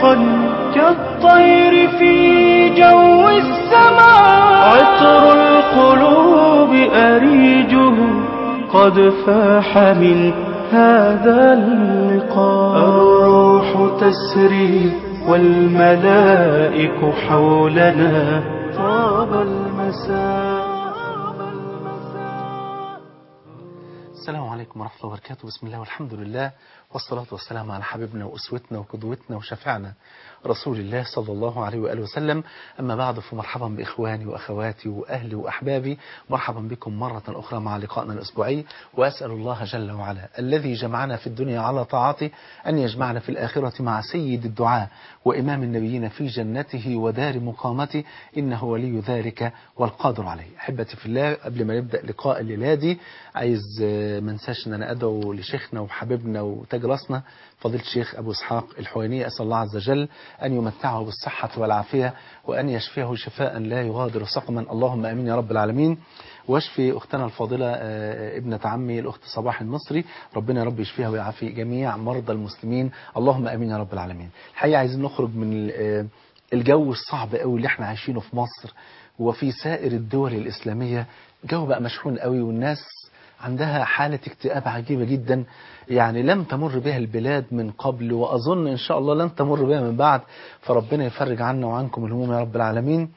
شاهقا كالطير في جو السماء عطر القلوب أريجه قد فاح من هذا اللقاء الروح تسري والملائك حولنا طاب المساء السلام عليكم ورحمة الله وبركاته بسم الله والحمد لله والصلاة والسلام على حبيبنا وأسوتنا وقدوتنا وشفعنا رسول الله صلى الله عليه وآله وسلم أما بعد فمرحبا بإخواني وأخواتي وأهلي وأحبابي مرحبا بكم مرة أخرى مع لقائنا الأسبوعي وأسأل الله جل وعلا الذي جمعنا في الدنيا على طاعته أن يجمعنا في الآخرة مع سيد الدعاء وإمام النبيين في جنته ودار مقامته إنه ولي ذلك والقادر عليه أحبتي في الله قبل ما نبدأ لقاء الليلة دي عايز ما انساش ان انا ادعو لشيخنا وحبيبنا وتاج راسنا فضيله الشيخ ابو اسحاق الحويني اسال الله عز وجل ان يمتعه بالصحه والعافيه وان يشفيه شفاء لا يغادر سقما اللهم امين يا رب العالمين واشفي اختنا الفاضله ابنه عمي الاخت صباح المصري ربنا يا رب يشفيها ويعافي جميع مرضى المسلمين اللهم امين يا رب العالمين الحقيقه عايزين نخرج من الجو الصعب قوي اللي احنا عايشينه في مصر وفي سائر الدول الاسلاميه جو بقى مشحون قوي والناس عندها حالة اكتئاب عجيبة جدا يعني لم تمر بها البلاد من قبل وأظن إن شاء الله لن تمر بها من بعد فربنا يفرج عنا وعنكم الهموم يا رب العالمين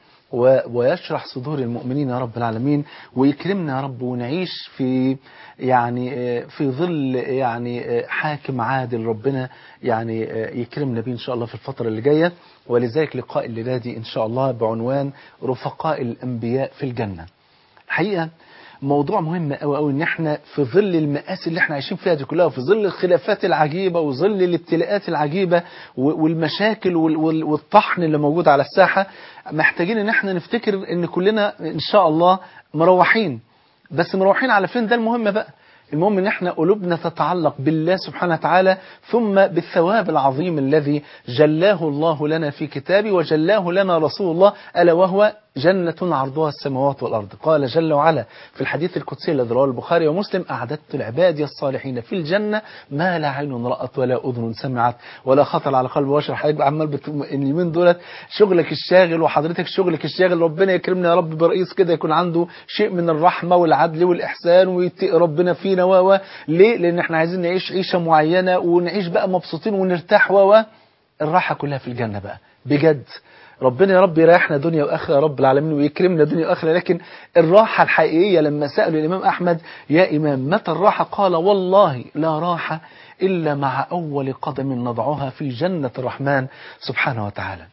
ويشرح صدور المؤمنين يا رب العالمين ويكرمنا يا رب ونعيش في يعني في ظل يعني حاكم عادل ربنا يعني يكرمنا به إن شاء الله في الفترة اللي جاية ولذلك لقاء الليلة دي إن شاء الله بعنوان رفقاء الأنبياء في الجنة الحقيقة موضوع مهم قوي قوي ان احنا في ظل المآسي اللي احنا عايشين فيها دي كلها وفي ظل الخلافات العجيبة وظل الابتلاءات العجيبة والمشاكل والطحن اللي موجود على الساحة محتاجين ان احنا نفتكر ان كلنا ان شاء الله مروحين بس مروحين على فين ده المهم بقى المهم ان احنا قلوبنا تتعلق بالله سبحانه وتعالى ثم بالثواب العظيم الذي جلاه الله لنا في كتابه وجلاه لنا رسول الله ألا وهو جنة عرضها السماوات والأرض قال جل وعلا في الحديث القدسي الذي رواه البخاري ومسلم أعددت لعبادي الصالحين في الجنة ما لا عين رأت ولا أذن سمعت ولا خطر على قلب بشر حضرتك عمال بت... اليومين دولت شغلك الشاغل وحضرتك شغلك الشاغل ربنا يكرمنا يا رب برئيس كده يكون عنده شيء من الرحمة والعدل والإحسان ويتقي ربنا فينا و ليه؟ لأن احنا عايزين نعيش عيشة معينة ونعيش بقى مبسوطين ونرتاح و الراحة كلها في الجنة بقى بجد ربنا يا رب يريحنا دنيا واخره يا رب العالمين ويكرمنا دنيا واخره لكن الراحه الحقيقيه لما سالوا الامام احمد يا امام متى الراحه قال والله لا راحه الا مع اول قدم نضعها في جنه الرحمن سبحانه وتعالى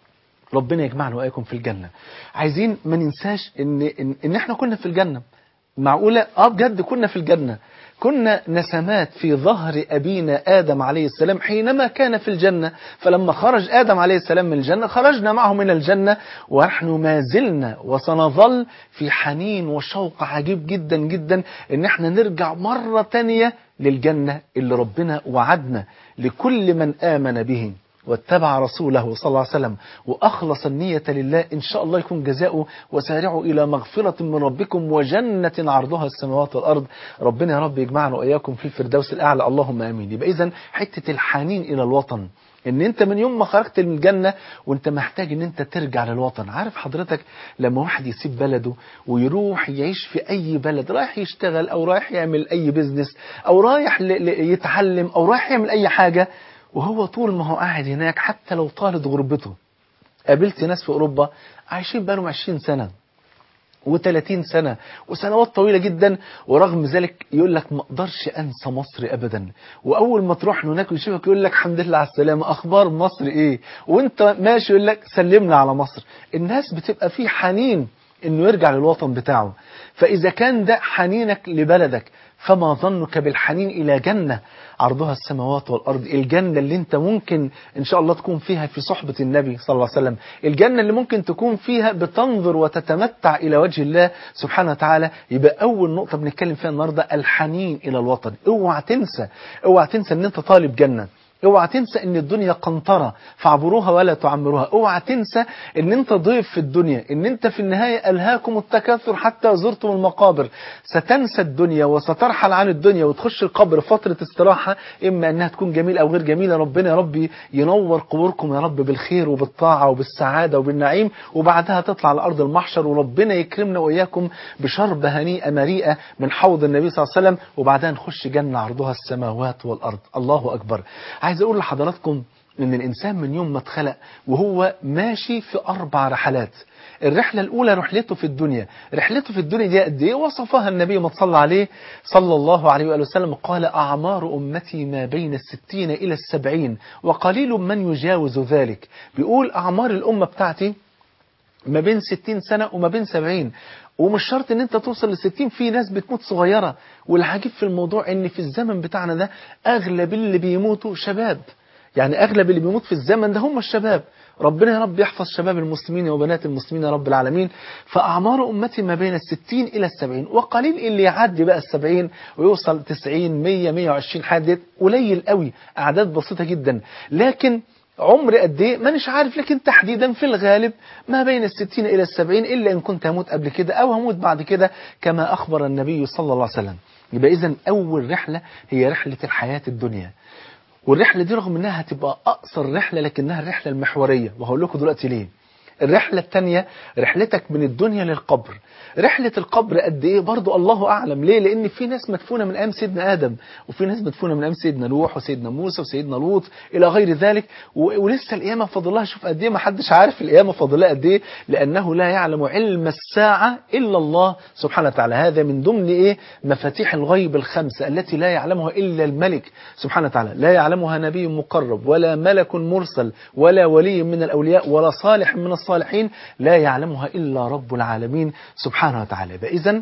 ربنا يجمعنا واياكم في الجنه عايزين ما ننساش ان ان, إن احنا كنا في الجنه معقوله اه بجد كنا في الجنه كنا نسمات في ظهر أبينا آدم عليه السلام حينما كان في الجنة فلما خرج آدم عليه السلام من الجنة خرجنا معه من الجنة ونحن ما زلنا وسنظل في حنين وشوق عجيب جدا جدا ان احنا نرجع مرة تانية للجنة اللي ربنا وعدنا لكل من آمن به واتبع رسوله صلى الله عليه وسلم وأخلص النية لله إن شاء الله يكون جزاؤه وسارعوا إلى مغفرة من ربكم وجنة عرضها السماوات والأرض ربنا يا رب يجمعنا وإياكم في الفردوس الأعلى اللهم آمين يبقى إذا حتة الحنين إلى الوطن ان انت من يوم ما خرجت من الجنة وانت محتاج ان انت ترجع للوطن عارف حضرتك لما واحد يسيب بلده ويروح يعيش في اي بلد رايح يشتغل او رايح يعمل اي بيزنس او رايح يتعلم او رايح يعمل اي حاجة وهو طول ما هو قاعد هناك حتى لو طالت غربته قابلت ناس في أوروبا عايشين بقالهم 20 سنة و30 سنة وسنوات طويلة جدا ورغم ذلك يقول لك ما اقدرش انسى مصر ابدا واول ما تروح هناك ويشوفك يقول لك الحمد لله على السلامة اخبار مصر ايه وانت ماشي يقول لك سلمنا على مصر الناس بتبقى في حنين انه يرجع للوطن بتاعه فاذا كان ده حنينك لبلدك فما ظنك بالحنين إلى جنة عرضها السماوات والأرض الجنة اللي انت ممكن إن شاء الله تكون فيها في صحبة النبي صلى الله عليه وسلم الجنة اللي ممكن تكون فيها بتنظر وتتمتع إلى وجه الله سبحانه وتعالى يبقى أول نقطة بنتكلم فيها النهاردة الحنين إلى الوطن اوعى تنسى اوعى تنسى ان انت طالب جنة اوعى تنسى ان الدنيا قنطرة فاعبروها ولا تعمروها اوعى تنسى ان انت ضيف في الدنيا ان انت في النهاية الهاكم التكاثر حتى زرتم المقابر ستنسى الدنيا وسترحل عن الدنيا وتخش القبر فترة استراحة اما انها تكون جميلة او غير جميلة ربنا يا رب ينور قبوركم يا رب بالخير وبالطاعة وبالسعادة وبالنعيم وبعدها تطلع على ارض المحشر وربنا يكرمنا واياكم بشرب هنيئة مريئة من حوض النبي صلى الله عليه وسلم وبعدها نخش جنة عرضها السماوات والارض الله اكبر عايز اقول لحضراتكم ان الانسان من يوم ما اتخلق وهو ماشي في اربع رحلات الرحلة الأولى رحلته في الدنيا رحلته في الدنيا دي قد إيه وصفها النبي ما صلى عليه صلى الله عليه وآله وسلم قال أعمار أمتي ما بين الستين إلى السبعين وقليل من يجاوز ذلك بيقول أعمار الأمة بتاعتي ما بين 60 سنة وما بين 70 ومش شرط ان انت توصل ل 60 في ناس بتموت صغيرة والعجيب في الموضوع ان في الزمن بتاعنا ده اغلب اللي بيموتوا شباب يعني اغلب اللي بيموت في الزمن ده هم الشباب ربنا يا رب يحفظ شباب المسلمين وبنات المسلمين يا رب العالمين فأعمار أمتي ما بين الستين إلى السبعين وقليل اللي يعدي بقى السبعين ويوصل تسعين مية مية وعشرين حد قليل قوي أعداد بسيطة جدا لكن عمر قد ايه مانيش عارف لكن تحديدا في الغالب ما بين الستين إلى السبعين إلا إن كنت هموت قبل كده أو هموت بعد كده كما أخبر النبي صلى الله عليه وسلم يبقى إذا أول رحلة هي رحلة الحياة الدنيا والرحلة دي رغم انها هتبقى اقصر رحلة لكنها الرحلة المحورية وهقول لكم دلوقتي ليه الرحلة الثانية رحلتك من الدنيا للقبر رحلة القبر قد ايه برضو الله اعلم ليه لان في ناس مدفونة من ايام سيدنا ادم وفي ناس مدفونة من ايام سيدنا نوح وسيدنا موسى وسيدنا لوط الى غير ذلك و- ولسه القيامة فاضلها شوف قد ايه ما حدش عارف القيامة فاضلها قد ايه لانه لا يعلم علم الساعة الا الله سبحانه وتعالى هذا من ضمن ايه مفاتيح الغيب الخمسة التي لا يعلمها الا الملك سبحانه وتعالى لا يعلمها نبي مقرب ولا ملك مرسل ولا ولي من الاولياء ولا صالح من الصالحين لا يعلمها الا رب العالمين سبحانه وتعالى اذا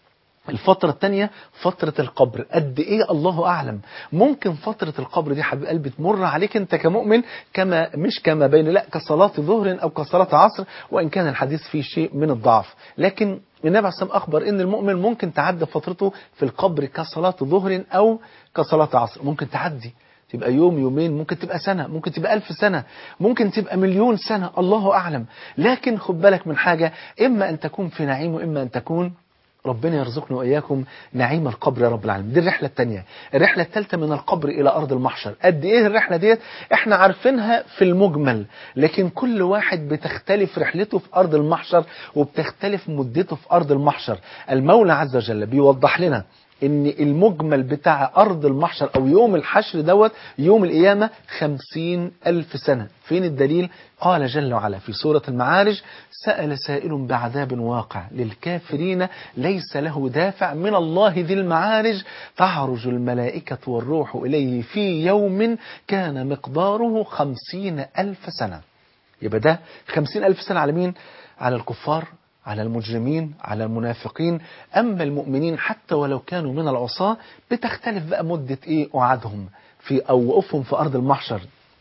الفترة الثانية فترة القبر قد ايه الله اعلم ممكن فترة القبر دي حبيب قلبي تمر عليك انت كمؤمن كما مش كما بين لا كصلاة ظهر او كصلاة عصر وان كان الحديث فيه شيء من الضعف لكن النبي عليه الصلاة والسلام اخبر ان المؤمن ممكن تعدي فترته في القبر كصلاة ظهر او كصلاة عصر ممكن تعدي تبقى يوم يومين ممكن تبقى سنة ممكن تبقى ألف سنة ممكن تبقى مليون سنة الله أعلم لكن خد بالك من حاجة إما أن تكون في نعيم وإما أن تكون ربنا يرزقنا وإياكم نعيم القبر يا رب العالمين دي الرحلة الثانية الرحلة الثالثة من القبر إلى أرض المحشر قد إيه الرحلة ديت إحنا عارفينها في المجمل لكن كل واحد بتختلف رحلته في أرض المحشر وبتختلف مدته في أرض المحشر المولى عز وجل بيوضح لنا ان المجمل بتاع ارض المحشر او يوم الحشر دوت يوم القيامة خمسين الف سنة فين الدليل قال جل وعلا في سورة المعارج سأل سائل بعذاب واقع للكافرين ليس له دافع من الله ذي المعارج تعرج الملائكة والروح إليه في يوم كان مقداره خمسين ألف سنة يبقى ده خمسين ألف سنة على مين على الكفار على المجرمين على المنافقين أما المؤمنين حتى ولو كانوا من العصاة بتختلف بقى مدة إيه قعدهم في أو وقوفهم في أرض المحشر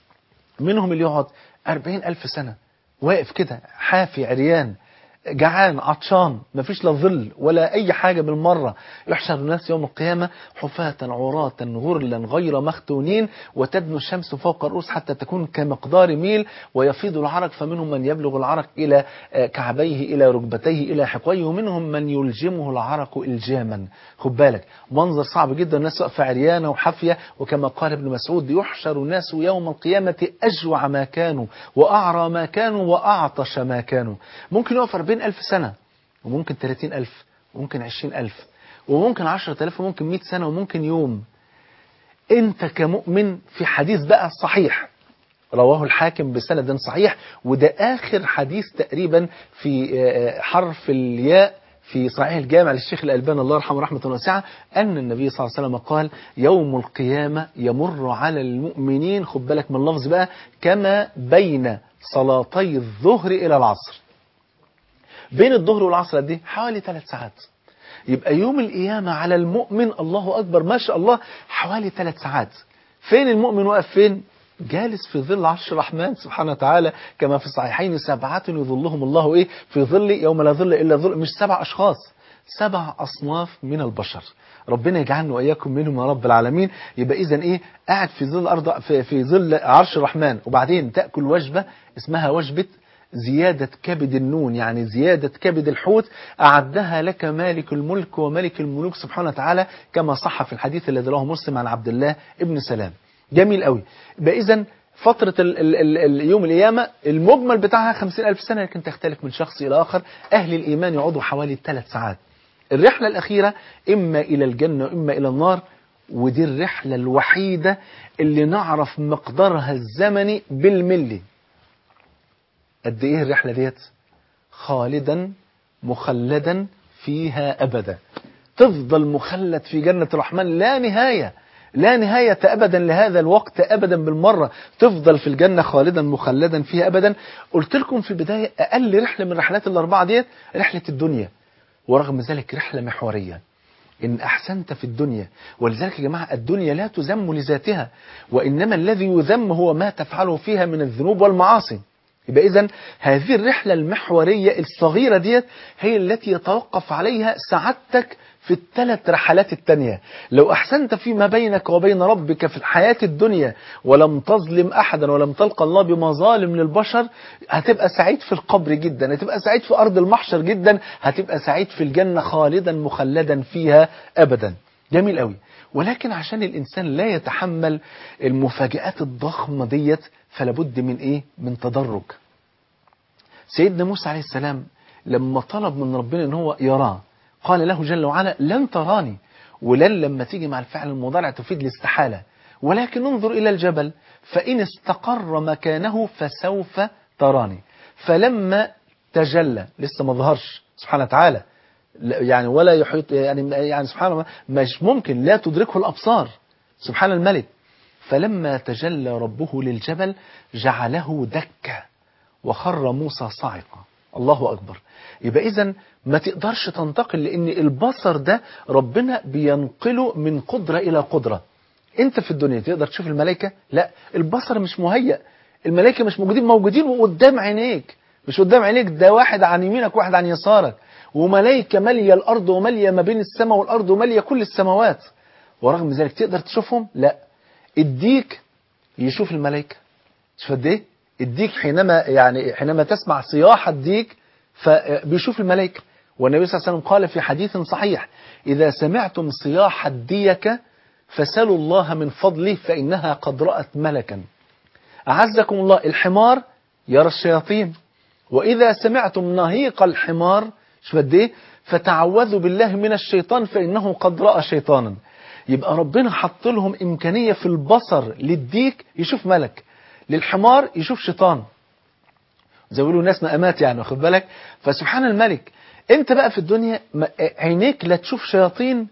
منهم اللي يقعد أربعين ألف سنة واقف كده حافي عريان جعان عطشان مفيش لا ظل ولا أي حاجة بالمرة يحشر الناس يوم القيامة حفاة عراة غرلا غير مختونين وتدنو الشمس فوق الرؤوس حتى تكون كمقدار ميل ويفيض العرق فمنهم من يبلغ العرق إلى آه، كعبيه إلى ركبتيه إلى حقويه ومنهم من يلجمه العرق إلجاما خد بالك منظر صعب جدا الناس واقفة عريانة وحافية وكما قال ابن مسعود يحشر الناس يوم القيامة أجوع ما كانوا وأعرى ما كانوا وأعطش ما كانوا ممكن يقف 40 ألف سنة وممكن 30 ألف وممكن 20 ألف وممكن 10 ألف وممكن 100 سنة وممكن يوم أنت كمؤمن في حديث بقى صحيح رواه الحاكم بسند صحيح وده آخر حديث تقريبا في آه، حرف الياء في صحيح الجامع للشيخ الألباني الله يرحمه رحمة واسعة أن النبي صلى الله عليه وسلم قال يوم القيامة يمر على المؤمنين خد بالك من اللفظ بقى كما بين صلاتي الظهر إلى العصر بين الظهر والعصر قد ايه حوالي ثلاث ساعات يبقى يوم القيامة على المؤمن الله أكبر ما شاء الله حوالي ثلاث ساعات فين المؤمن واقف فين جالس في ظل عرش الرحمن سبحانه وتعالى كما في الصحيحين سبعة يظلهم الله ايه في ظل يوم لا ظل الا ظل مش سبع اشخاص سبع أصناف من البشر ربنا يجعلنا وإياكم منهم يا رب العالمين يبقى إذا إيه قاعد في ظل أرض في, في ظل عرش الرحمن وبعدين تأكل وجبة اسمها وجبة زيادة كبد النون يعني زيادة كبد الحوت أعدها لك مالك الملك وملك الملوك سبحانه وتعالى كما صح في الحديث الذي رواه مسلم عن عبد الله ابن سلام جميل قوي يبقى إذا فترة ال ال ال اليوم القيامة المجمل بتاعها خمسين ألف سنة لكن تختلف من شخص إلى آخر أهل الإيمان يقعدوا حوالي ثلاث ساعات الرحلة الأخيرة إما إلى الجنة وإما إلى النار ودي الرحلة الوحيدة اللي نعرف مقدارها الزمني بالملي قد إيه الرحلة ديت خالدا مخلدا فيها أبدا تفضل مخلد في جنة الرحمن لا نهاية لا نهاية أبدا لهذا الوقت أبدا بالمرة تفضل في الجنة خالدا مخلدا فيها أبدا قلت لكم في البداية أقل رحلة من الرحلات الأربعة ديت رحلة الدنيا ورغم ذلك رحلة محورية إن أحسنت في الدنيا ولذلك يا جماعة الدنيا لا تذم لذاتها وإنما الذي يذم هو ما تفعله فيها من الذنوب والمعاصي يبقى إذا هذه الرحلة المحورية الصغيرة ديت هي التي يتوقف عليها سعادتك في الثلاث رحلات التانية لو أحسنت فيما بينك وبين ربك في الحياة الدنيا ولم تظلم أحدا ولم تلقى الله بمظالم للبشر هتبقى سعيد في القبر جدا هتبقى سعيد في أرض المحشر جدا هتبقى سعيد في الجنة خالدا مخلدا فيها أبدا جميل قوي ولكن عشان الإنسان لا يتحمل المفاجآت الضخمة ديت فلابد من إيه من تدرج سيدنا موسى عليه السلام لما طلب من ربنا ان هو يراه قال له جل وعلا لن تراني ولن لما تيجي مع الفعل المضارع تفيد الاستحالة ولكن انظر إلى الجبل فإن استقر مكانه فسوف تراني فلما تجلى لسه ما ظهرش سبحانه وتعالى يعني ولا يحيط يعني يعني سبحان الله مش ممكن لا تدركه الأبصار سبحان الملك فلما تجلى ربه للجبل جعله دكا وخر موسى صاعقا الله أكبر يبقى إذا ما تقدرش تنتقل لأن البصر ده ربنا بينقله من قدرة إلى قدرة أنت في الدنيا تقدر تشوف الملائكة لا البصر مش مهيأ الملائكة مش موجودين موجودين وقدام عينيك مش قدام عينيك ده واحد عن يمينك واحد عن يسارك وملائكة مالية الأرض ومالية ما بين السماء والأرض ومالية كل السماوات ورغم ذلك تقدر تشوفهم لا الديك يشوف الملائكة شوف قد ايه الديك حينما يعني حينما تسمع صياح الديك فبيشوف الملائكة والنبي صلى الله عليه وسلم قال في حديث صحيح إذا سمعتم صياح الديك فسلوا الله من فضله فإنها قد رأت ملكا أعزكم الله الحمار يرى الشياطين وإذا سمعتم نهيق الحمار شوف قد ايه فتعوذوا بالله من الشيطان فإنه قد رأى شيطانا يبقى ربنا حط لهم إمكانية في البصر للديك يشوف ملك للحمار يشوف شيطان زي يقولوا ناس مقامات يعني واخد بالك فسبحان الملك انت بقى في الدنيا عينيك لا تشوف شياطين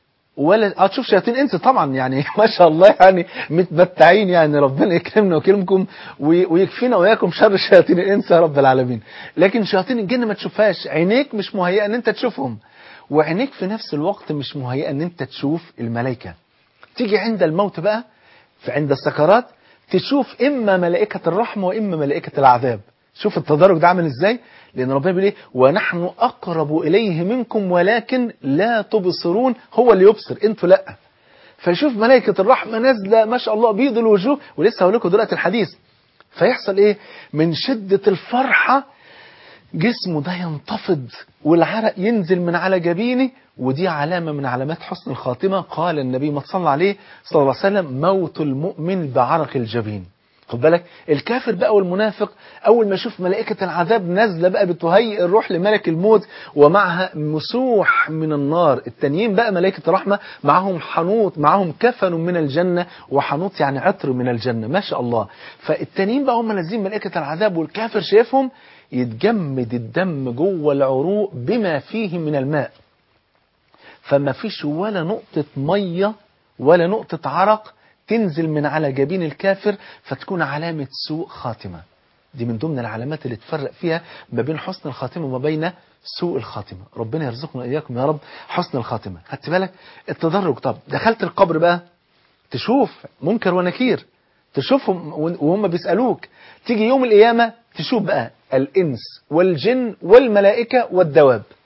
ولا اه تشوف شياطين انس طبعا يعني ما شاء الله يعني متمتعين يعني ربنا يكرمنا ويكرمكم ويكفينا وياكم شر شياطين الانس يا رب العالمين لكن شياطين الجن ما تشوفهاش عينيك مش مهيئه ان انت تشوفهم وعينيك في نفس الوقت مش مهيئه ان انت تشوف الملائكه تيجي عند الموت بقى في عند السكرات تشوف اما ملائكه الرحمه واما ملائكه العذاب شوف التدرج ده عامل ازاي لان ربنا بيقول ايه ونحن اقرب اليه منكم ولكن لا تبصرون هو اللي يبصر انتوا لا فيشوف ملائكه الرحمه نازله ما شاء الله بيض الوجوه ولسه هقول لكم دلوقتي الحديث فيحصل ايه من شده الفرحه جسمه ده ينتفض والعرق ينزل من على جبينه ودي علامة من علامات حسن الخاتمة قال النبي ما تصلى عليه صلى الله عليه وسلم موت المؤمن بعرق الجبين خد بالك الكافر بقى والمنافق اول ما يشوف ملائكه العذاب نازله بقى بتهيئ الروح لملك الموت ومعها مسوح من النار التانيين بقى ملائكه الرحمه معاهم حنوط معاهم كفن من الجنه وحنوط يعني عطر من الجنه ما شاء الله فالتانيين بقى هم نازلين ملائكه العذاب والكافر شايفهم يتجمد الدم جوه العروق بما فيه من الماء فما فيش ولا نقطه ميه ولا نقطه عرق تنزل من على جبين الكافر فتكون علامة سوء خاتمة دي من ضمن العلامات اللي تفرق فيها ما بين حسن الخاتمة وما بين سوء الخاتمة ربنا يرزقنا إياكم يا رب حسن الخاتمة خدت بالك التدرج طب دخلت القبر بقى تشوف منكر ونكير تشوفهم وهم بيسألوك تيجي يوم القيامة تشوف بقى الإنس والجن والملائكة والدواب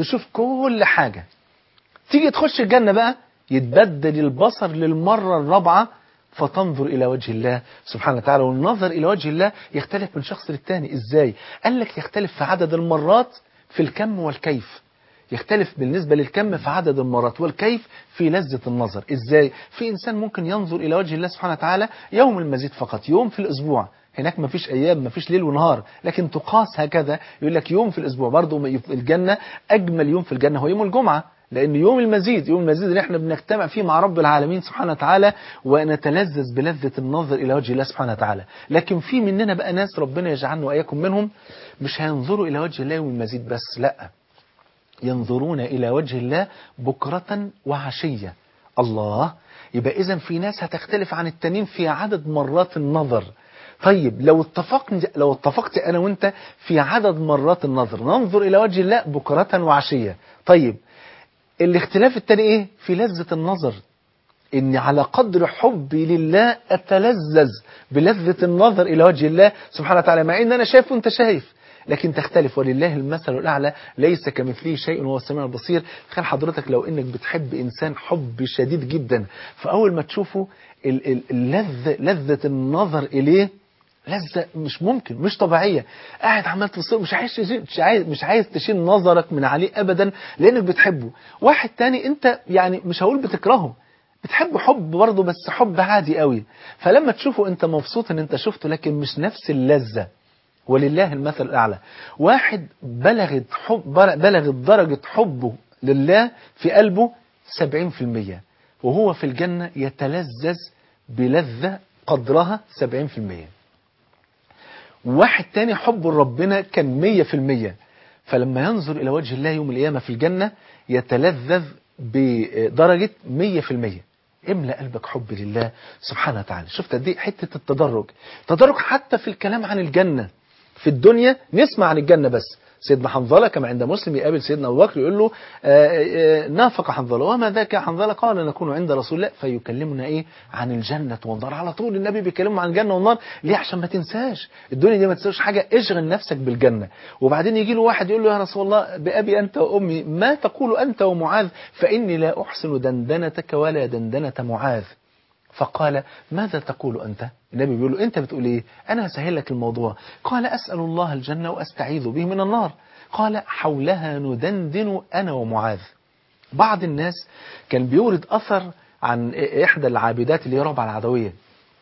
تشوف كل حاجة تيجي تخش الجنة بقى يتبدل البصر للمرة الرابعة فتنظر إلى وجه الله سبحانه وتعالى والنظر إلى وجه الله يختلف من شخص للتاني إزاي؟ قال لك يختلف في عدد المرات في الكم والكيف يختلف بالنسبة للكم في عدد المرات والكيف في لذة النظر إزاي؟ في إنسان ممكن ينظر إلى وجه الله سبحانه وتعالى يوم المزيد فقط يوم في الأسبوع هناك ما فيش أيام ما فيش ليل ونهار لكن تقاس هكذا يقول لك يوم في الأسبوع برضه الجنة أجمل يوم في الجنة هو يوم الجمعة لأن يوم المزيد يوم المزيد اللي احنا بنجتمع فيه مع رب العالمين سبحانه وتعالى ونتلذذ بلذة النظر إلى وجه الله سبحانه وتعالى لكن في مننا بقى ناس ربنا يجعلنا وإياكم منهم مش هينظروا إلى وجه الله يوم المزيد بس لا ينظرون إلى وجه الله بكرة وعشية الله يبقى إذا في ناس هتختلف عن التانيين في عدد مرات النظر طيب لو اتفقت لو اتفقت انا وانت في عدد مرات النظر ننظر الى وجه الله بكرة وعشية طيب الاختلاف التاني ايه في لذة النظر اني على قدر حبي لله اتلذذ بلذة النظر الى وجه الله سبحانه وتعالى مع ان انا شايف وانت شايف لكن تختلف ولله المثل الأعلى ليس كمثله شيء وهو السميع البصير تخيل حضرتك لو انك بتحب انسان حب شديد جدا فاول ما تشوفه اللذة لذة النظر اليه لذة مش ممكن مش طبيعية قاعد عمال تصير مش عايز تشيل مش عايز مش عايز تشيل نظرك من عليه ابدا لانك بتحبه واحد تاني انت يعني مش هقول بتكرهه بتحبه حب برضه بس حب عادي قوي فلما تشوفه انت مبسوط ان انت شفته لكن مش نفس اللذة ولله المثل الأعلى واحد بلغت حب بلغت درجة حبه لله في قلبه 70% وهو في الجنة يتلذذ بلذة قدرها 70% واحد تاني حبه لربنا كان 100% فلما ينظر إلى وجه الله يوم القيامة في الجنة يتلذذ بدرجة 100% املأ قلبك حب لله سبحانه وتعالى شفت دي حتة التدرج تدرج حتى في الكلام عن الجنة في الدنيا نسمع عن الجنة بس سيدنا حنظلة كما عند مسلم يقابل سيدنا أبو بكر يقول له آآ آآ نافق حنظلة وما ذاك يا حنظلة قال نكون عند رسول الله فيكلمنا إيه عن الجنة والنار على طول النبي بيكلمنا عن الجنة والنار ليه عشان ما تنساش الدنيا دي ما تنساش حاجة اشغل نفسك بالجنة وبعدين يجي له واحد يقول له يا رسول الله بأبي أنت وأمي ما تقول أنت ومعاذ فإني لا أحسن دندنتك ولا دندنة معاذ فقال ماذا تقول أنت النبي بيقول له أنت بتقول إيه أنا هسهل لك الموضوع قال أسأل الله الجنة وأستعيذ به من النار قال حولها ندندن أنا ومعاذ بعض الناس كان بيورد أثر عن إحدى العابدات اللي هي ربع العدوية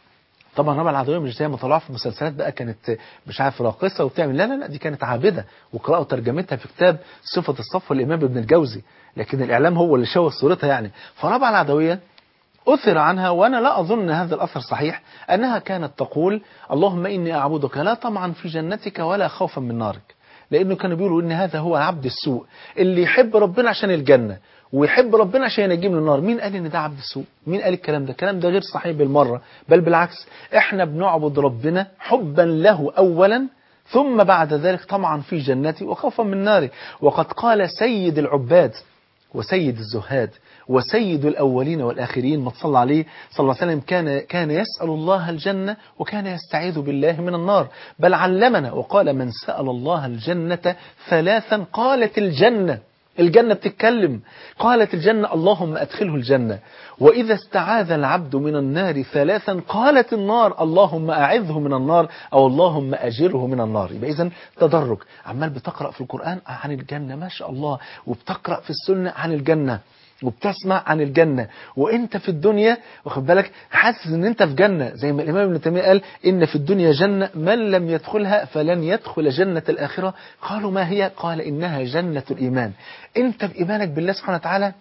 طبعا ربع العدوية مش زي ما طلعوا في المسلسلات بقى كانت مش عارف راقصة وبتعمل لا لا لا دي كانت عابدة وقرأوا ترجمتها في كتاب صفة الصف الإمام ابن الجوزي لكن الإعلام هو اللي شوه صورتها يعني فربع العدوية أثر عنها وأنا لا أظن أن هذا الأثر صحيح أنها كانت تقول اللهم إني أعبدك لا طمعا في جنتك ولا خوفا من نارك لأنه كانوا بيقولوا إن هذا هو عبد السوء اللي يحب ربنا عشان الجنة ويحب ربنا عشان ينجيه من النار مين قال إن ده عبد السوء مين قال الكلام ده الكلام ده غير صحيح بالمرة بل بالعكس إحنا بنعبد ربنا حبا له أولا ثم بعد ذلك طمعا في جنتي وخوفا من ناري وقد قال سيد العباد وسيد الزهاد وسيد الأولين والآخرين ما تصلى عليه صلى الله عليه وسلم كان, كان يسأل الله الجنة وكان يستعيذ بالله من النار بل علمنا وقال من سأل الله الجنة ثلاثا قالت الجنة الجنة بتتكلم قالت الجنة اللهم أدخله الجنة وإذا استعاذ العبد من النار ثلاثا قالت النار اللهم أعذه من النار أو اللهم أجره من النار يبقى إذن تدرج عمال بتقرأ في القرآن عن الجنة ما شاء الله وبتقرأ في السنة عن الجنة وبتسمع عن الجنة وانت في الدنيا واخد بالك حاسس ان انت في جنة زي ما الامام ابن تيمية قال ان في الدنيا جنة من لم يدخلها فلن يدخل جنة الاخرة قالوا ما هي قال انها جنة الايمان انت بايمانك بالله سبحانه وتعالى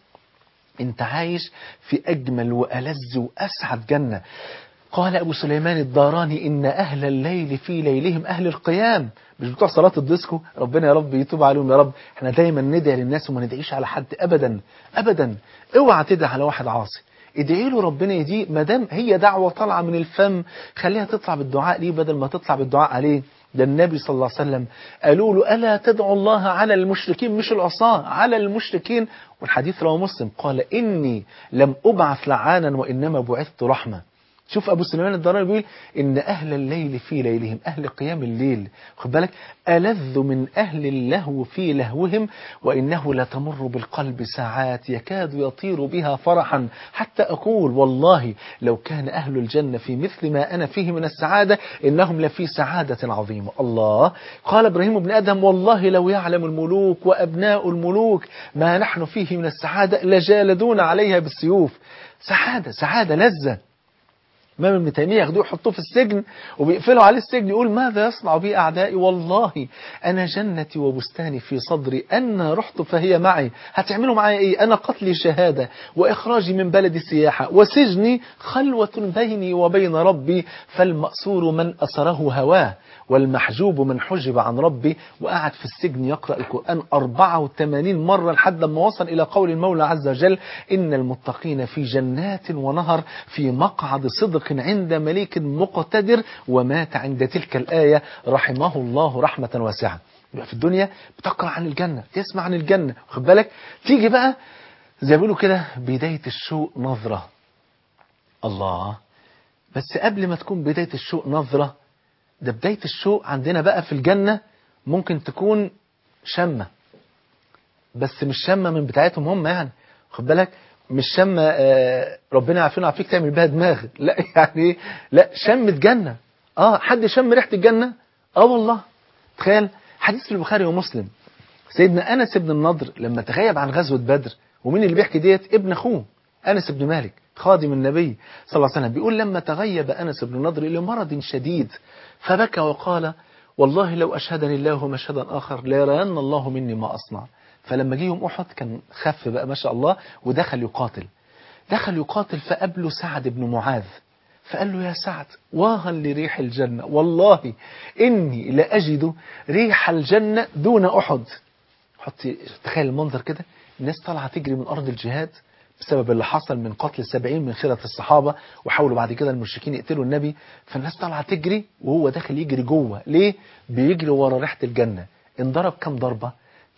انت عايش في اجمل والذ واسعد جنة قال أبو سليمان الداراني إن أهل الليل في ليلهم أهل القيام مش بتوع صلاة الديسكو ربنا يا رب يتوب عليهم يا رب احنا دايما ندعي للناس وما ندعيش على حد أبدا أبدا اوعى تدعي على واحد عاصي ادعي له ربنا يديه ما دام هي دعوة طالعة من الفم خليها تطلع بالدعاء ليه بدل ما تطلع بالدعاء عليه ده النبي صلى الله عليه وسلم قالوا له ألا تدعو الله على المشركين مش العصاة على المشركين والحديث رواه مسلم قال إني لم أبعث لعانا وإنما بعثت رحمة شوف أبو سليمان الدراني بيقول إن أهل الليل في ليلهم أهل قيام الليل خد بالك ألذ من أهل اللهو في لهوهم وإنه لتمر بالقلب ساعات يكاد يطير بها فرحا حتى أقول والله لو كان أهل الجنة في مثل ما أنا فيه من السعادة إنهم لفي سعادة عظيمة الله قال إبراهيم بن آدم والله لو يعلم الملوك وأبناء الملوك ما نحن فيه من السعادة لجالدون عليها بالسيوف سعادة سعادة لذة امام ابن تيميه ياخدوه يحطوه في السجن وبيقفلوا عليه السجن يقول ماذا يصنع بي اعدائي والله انا جنتي وبستاني في صدري انا رحت فهي معي هتعملوا معايا ايه انا قتلي شهاده واخراجي من بلدي سياحه وسجني خلوه بيني وبين ربي فالمأسور من اسره هواه والمحجوب من حجب عن ربي وقعد في السجن يقرأ القرآن 84 مرة لحد ما وصل إلى قول المولى عز وجل إن المتقين في جنات ونهر في مقعد صدق عند مليك مقتدر ومات عند تلك الآية رحمه الله رحمة واسعة يبقى في الدنيا بتقرأ عن الجنة تسمع عن الجنة واخد بالك تيجي بقى زي ما بيقولوا كده بداية الشوق نظرة الله بس قبل ما تكون بداية الشوق نظرة ده بداية الشوق عندنا بقى في الجنة ممكن تكون شمة بس مش شمة من بتاعتهم هم يعني خد بالك مش شمة آه ربنا عارفين عارفيك تعمل بيها دماغ لا يعني لا شمة جنة اه حد شم ريحة الجنة اه والله تخيل حديث في البخاري ومسلم سيدنا أنس بن النضر لما تغيب عن غزوة بدر ومين اللي بيحكي ديت ابن أخوه أنس بن مالك خادم النبي صلى الله عليه وسلم بيقول لما تغيب أنس بن النضر لمرض شديد فبكى وقال والله لو أشهدني الله مشهدا آخر ليرين الله مني ما أصنع فلما جه يوم أحد كان خف بقى ما شاء الله ودخل يقاتل دخل يقاتل فقابله سعد بن معاذ فقال له يا سعد واها لريح الجنة والله إني لأجد ريح الجنة دون أحد حط تخيل المنظر كده الناس طالعة تجري من أرض الجهاد بسبب اللي حصل من قتل السبعين من خيرة الصحابة وحاولوا بعد كده المشركين يقتلوا النبي فالناس طالعة تجري وهو داخل يجري جوه ليه؟ بيجري ورا ريحة الجنة انضرب كم ضربة؟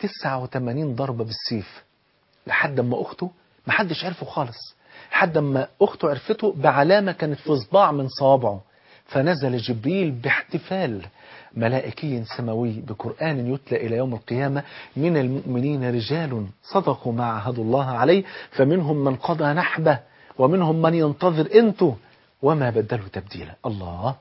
89 ضربة بالسيف لحد ما أخته ما حدش عرفه خالص لحد ما أخته عرفته بعلامة كانت في صباع من صوابعه فنزل جبريل باحتفال ملائكي سماوي بقرآن يتلى إلى يوم القيامة من المؤمنين رجال صدقوا ما عهدوا الله عليه فمنهم من قضى نحبه ومنهم من ينتظر انتوا وما بدلوا تبديلا الله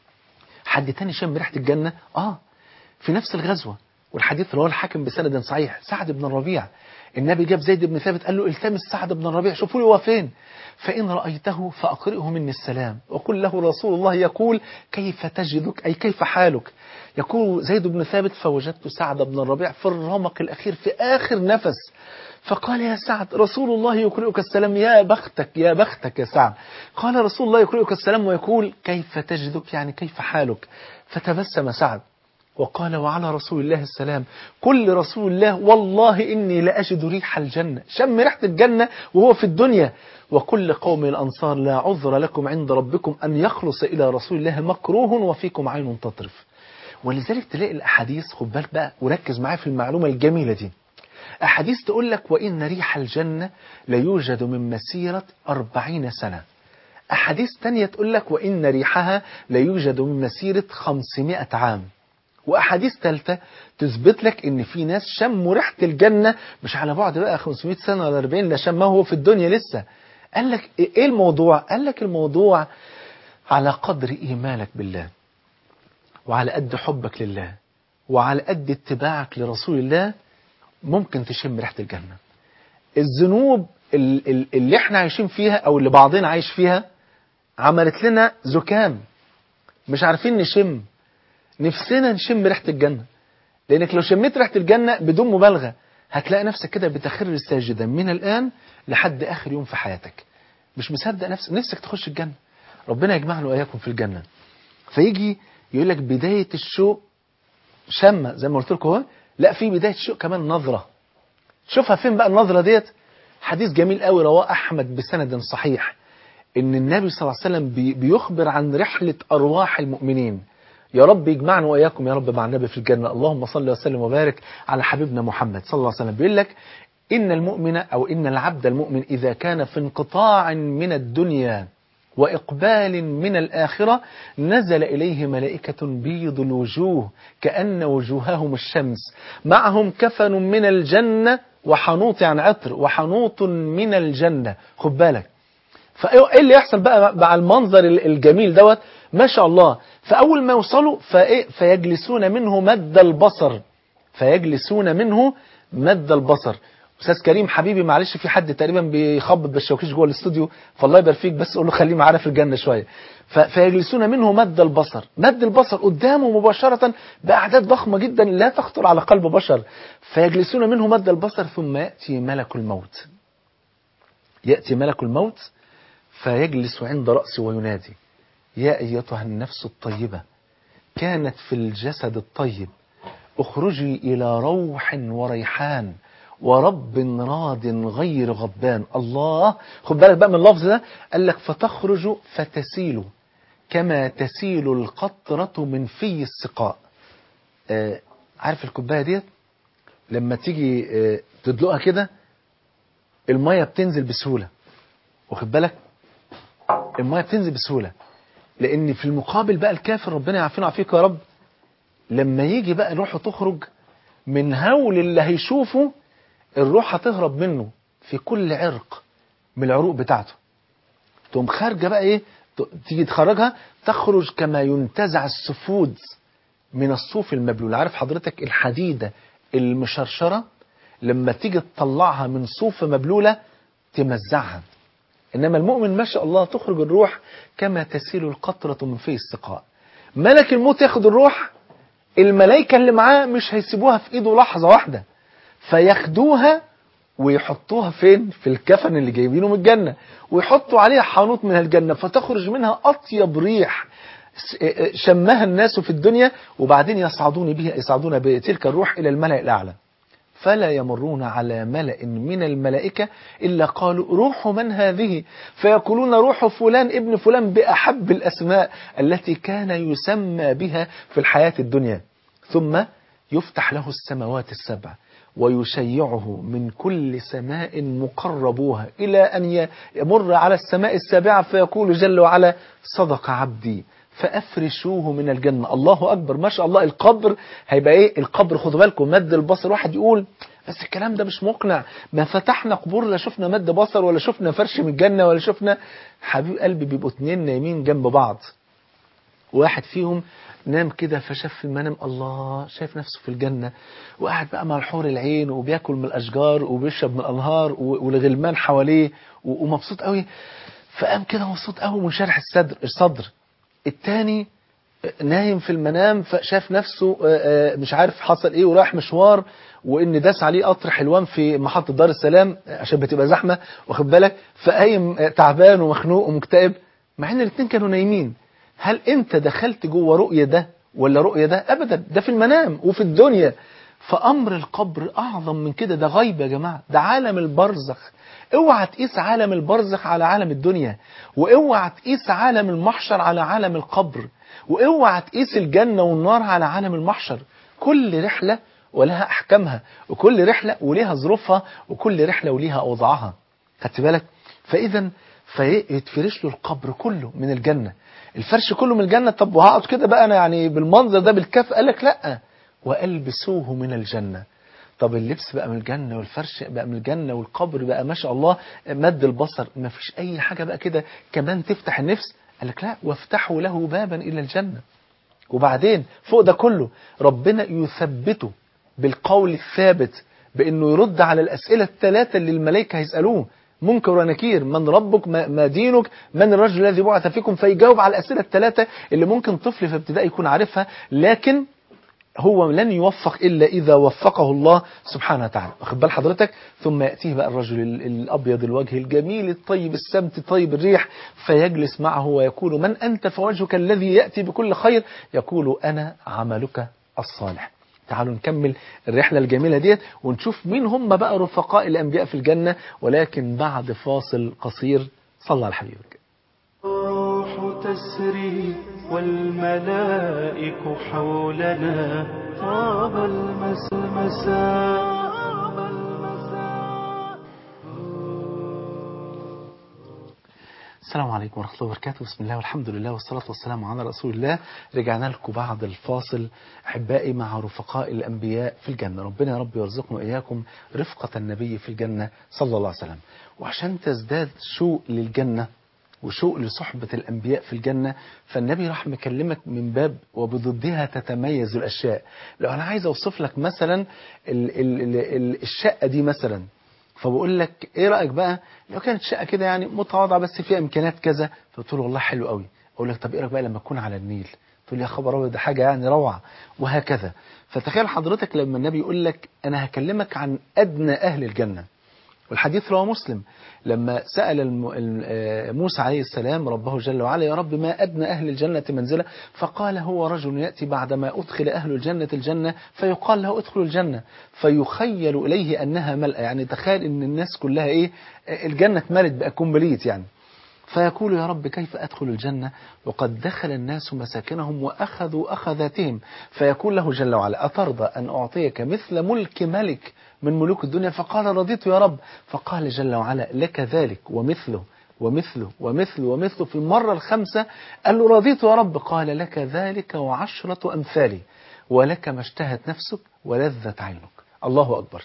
حد تاني شم ريحة الجنة آه في نفس الغزوة والحديث رواه الحاكم بسند صحيح سعد بن الربيع النبي جاب زيد بن ثابت قال له التمس سعد بن الربيع شوفوا لي هو فين فإن رأيته فأقرئه مني السلام وقل له رسول الله يقول كيف تجدك أي كيف حالك يقول زيد بن ثابت فوجدت سعد بن الربيع في الرمق الأخير في آخر نفس فقال يا سعد رسول الله يقرئك السلام يا بختك يا بختك يا سعد قال رسول الله يقرئك السلام ويقول كيف تجدك يعني كيف حالك فتبسم سعد وقال وعلى رسول الله السلام كل رسول الله والله إني لأجد ريح الجنة شم ريحة الجنة وهو في الدنيا وكل قوم الأنصار لا عذر لكم عند ربكم أن يخلص إلى رسول الله مكروه وفيكم عين تطرف ولذلك تلاقي الأحاديث خد بالك بقى وركز معايا في المعلومة الجميلة دي أحاديث تقول لك وإن ريح الجنة ليوجد من مسيرة أربعين سنة أحاديث تانية تقول لك وإن ريحها ليوجد من مسيرة خمسمائة عام واحاديث ثالثه تثبت لك ان في ناس شموا ريحه الجنه مش على بعد بقى 500 سنه ولا 40 لا شمها هو في الدنيا لسه قال لك ايه الموضوع قال لك الموضوع على قدر ايمانك بالله وعلى قد حبك لله وعلى قد اتباعك لرسول الله ممكن تشم ريحه الجنه الذنوب اللي احنا عايشين فيها او اللي بعضنا عايش فيها عملت لنا زكام مش عارفين نشم نفسنا نشم ريحة الجنة لأنك لو شميت ريحة الجنة بدون مبالغة هتلاقي نفسك كده بتخر ساجدا من الآن لحد آخر يوم في حياتك مش مصدق نفسك نفسك تخش الجنة ربنا يجمعنا وإياكم في الجنة فيجي يقول لك بداية الشوق شمة زي ما قلت لكم اهو لا في بداية الشوق كمان نظرة شوفها فين بقى النظرة ديت حديث جميل قوي رواه أحمد بسند صحيح إن النبي صلى الله عليه وسلم بي بيخبر عن رحلة أرواح المؤمنين يا رب يجمعنا وإياكم يا رب مع النبي في الجنة اللهم صل وسلم وبارك على حبيبنا محمد صلى الله عليه وسلم بيقول لك إن المؤمن أو إن العبد المؤمن إذا كان في انقطاع من الدنيا وإقبال من الآخرة نزل إليه ملائكة بيض الوجوه كأن وجوههم الشمس معهم كفن من الجنة وحنوط يعني عطر وحنوط من الجنة خد بالك فايه اللي يحصل بقى مع المنظر الجميل دوت ما شاء الله فاول ما يوصلوا فايه فيجلسون منه مد البصر فيجلسون منه مد البصر استاذ كريم حبيبي معلش في حد تقريبا بيخبط بالشوكيش جوه الاستوديو فالله يبارك فيك بس قول له خليه معانا في الجنه شويه فيجلسون منه مد البصر مد البصر قدامه مباشره باعداد ضخمه جدا لا تخطر على قلب بشر فيجلسون منه مد البصر ثم ياتي ملك الموت ياتي ملك الموت فيجلس عند رأسه وينادي يا أيتها النفس الطيبة كانت في الجسد الطيب اخرجي إلى روح وريحان ورب راض غير غضبان الله خد بالك بقى من اللفظ ده قال لك فتخرج فتسيل كما تسيل القطرة من في السقاء آه عارف الكوباية ديت لما تيجي آه تدلقها كده المية بتنزل بسهولة واخد بالك المية بتنزل بسهولة لأن في المقابل بقى الكافر ربنا يعافينا ويعافيك يا رب لما يجي بقى روحه تخرج من هول اللي هيشوفه الروح هتهرب منه في كل عرق من العروق بتاعته تقوم خارجة بقى ايه تيجي تخرجها تخرج كما ينتزع السفود من الصوف المبلول عارف حضرتك الحديدة المشرشرة لما تيجي تطلعها من صوف مبلولة تمزعها إنما المؤمن ما شاء الله تخرج الروح كما تسيل القطرة من في السقاء ملك الموت ياخد الروح الملائكة اللي معاه مش هيسيبوها في ايده لحظة واحدة فياخدوها ويحطوها فين في الكفن اللي جايبينه من الجنة ويحطوا عليها حانوت من الجنة فتخرج منها أطيب ريح شمها الناس في الدنيا وبعدين يصعدون بها يصعدون بتلك الروح إلى الملأ الأعلى فلا يمرون على ملأ من الملائكة إلا قالوا روح من هذه فيقولون روح فلان ابن فلان بأحب الأسماء التي كان يسمى بها في الحياة الدنيا ثم يفتح له السماوات السبع ويشيعه من كل سماء مقربوها إلى أن يمر على السماء السابعة فيقول جل وعلا صدق عبدي فافرشوه من الجنة الله اكبر ما شاء الله القبر هيبقى ايه القبر خدوا بالكم مد البصر واحد يقول بس الكلام ده مش مقنع ما فتحنا قبور لا شفنا مد بصر ولا شفنا فرش من الجنة ولا شفنا حبيب قلبي بيبقوا اتنين نايمين جنب بعض واحد فيهم نام كده فشاف في المنام الله شايف نفسه في الجنة وقاعد بقى مع الحور العين وبياكل من الأشجار وبيشرب من الأنهار والغلمان حواليه ومبسوط قوي فقام كده مبسوط قوي منشرح الصدر الصدر التاني نايم في المنام فشاف نفسه مش عارف حصل ايه وراح مشوار وان داس عليه قطر حلوان في محطة دار السلام عشان بتبقى زحمة واخد بالك فقايم تعبان ومخنوق ومكتئب مع ان الاتنين كانوا نايمين هل انت دخلت جوه رؤية ده ولا رؤية ده ابدا ده في المنام وفي الدنيا فامر القبر اعظم من كده ده غيب يا جماعة ده عالم البرزخ اوعى تقيس عالم البرزخ على عالم الدنيا واوعى تقيس عالم المحشر على عالم القبر واوعى تقيس الجنة والنار على عالم المحشر كل رحلة ولها احكامها وكل رحلة وليها ظروفها وكل رحلة وليها اوضاعها خدت بالك فاذا فيتفرش له القبر كله من الجنة الفرش كله من الجنة طب وهقعد كده بقى انا يعني بالمنظر ده بالكف قال لك لا والبسوه من الجنة طب اللبس بقى من الجنة والفرش بقى من الجنة والقبر بقى ما شاء الله مد البصر ما فيش أي حاجة بقى كده كمان تفتح النفس قال لك لا وافتحوا له بابا إلى الجنة وبعدين فوق ده كله ربنا يثبته بالقول الثابت بأنه يرد على الأسئلة الثلاثة اللي الملائكة هيسألوه منكر ونكير من ربك ما دينك من الرجل الذي بعث فيكم فيجاوب على الأسئلة الثلاثة اللي ممكن طفل في ابتدائي يكون عارفها لكن هو لن يوفق إلا إذا وفقه الله سبحانه وتعالى واخد بال حضرتك ثم يأتيه بقى الرجل الأبيض الوجه الجميل الطيب السمت طيب الريح فيجلس معه ويقول من أنت فوجهك الذي يأتي بكل خير يقول أنا عملك الصالح تعالوا نكمل الرحلة الجميلة ديت ونشوف مين هم بقى رفقاء الأنبياء في الجنة ولكن بعد فاصل قصير صلى على حبيبك الروح تسري والملائك حولنا طاب المساء السلام عليكم ورحمة الله وبركاته بسم الله والحمد لله والصلاة والسلام على رسول الله رجعنا لكم بعد الفاصل أحبائي مع رفقاء الأنبياء في الجنة ربنا يا رب يرزقنا وإياكم رفقة النبي في الجنة صلى الله عليه وسلم وعشان تزداد شوق للجنة وشوق لصحبة الأنبياء في الجنة فالنبي راح مكلمك من باب وبضدها تتميز الأشياء لو أنا عايز أوصف لك مثلا ال ال ال ال الشقة دي مثلا فبقول لك ايه رايك بقى لو كانت شقه كده يعني متواضعه بس فيها امكانيات كذا فقلت له والله حلو قوي اقول لك طب ايه رايك بقى لما تكون على النيل تقول لي يا خبر ابيض ده حاجه يعني روعه وهكذا فتخيل حضرتك لما النبي يقول لك انا هكلمك عن ادنى اهل الجنه والحديث رواه مسلم لما سأل الم... ال- موسى عليه السلام ربه جل وعلا يا رب ما أدنى أهل الجنة منزلة فقال هو رجل يأتي بعدما أدخل أهل الجنة الجنة فيقال له ادخلوا الجنة فيخيل إليه أنها ملأ يعني تخيل أن الناس كلها إيه الجنة اتملت بقى كومبليت يعني فيقول يا رب كيف أدخل الجنة وقد دخل الناس مساكنهم وأخذوا أخذاتهم فيقول له جل وعلا أترضى أن أعطيك مثل ملك ملك من ملوك الدنيا فقال رضيت يا رب فقال جل وعلا لك ذلك ومثله ومثله ومثله ومثله في المرة الخامسة قال له رضيت يا رب قال لك ذلك وعشرة أمثالي ولك ما اشتهت نفسك ولذت عينك الله أكبر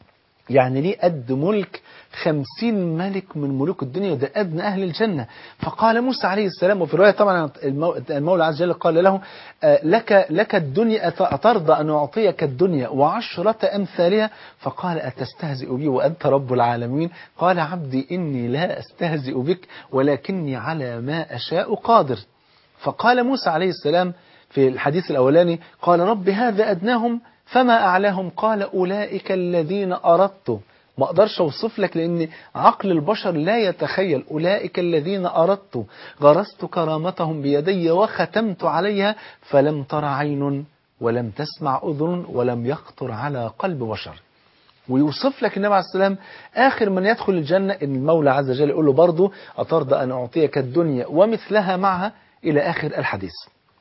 يعني ليه قد ملك خمسين ملك من ملوك الدنيا وده أدنى أهل الجنة فقال موسى عليه السلام وفي رواية طبعا المو- المولى عز وجل قال له آه، لك لك الدنيا أت- أترضى أن أعطيك الدنيا وعشرة أمثالها فقال أتستهزئ بي وأنت رب العالمين قال عبدي إني لا أستهزئ بك ولكني على ما أشاء قادر فقال موسى عليه السلام في الحديث الأولاني قال رب هذا أدناهم فما أعلاهم قال أولئك الذين أردت ما أقدرش أوصف لك لأن عقل البشر لا يتخيل أولئك الذين أردت غرست كرامتهم بيدي وختمت عليها فلم تر عين ولم تسمع أذن ولم يخطر على قلب بشر ويوصف لك النبي عليه السلام آخر من يدخل الجنة إن المولى عز وجل يقول له برضه أترضى أن أعطيك الدنيا ومثلها معها إلى آخر الحديث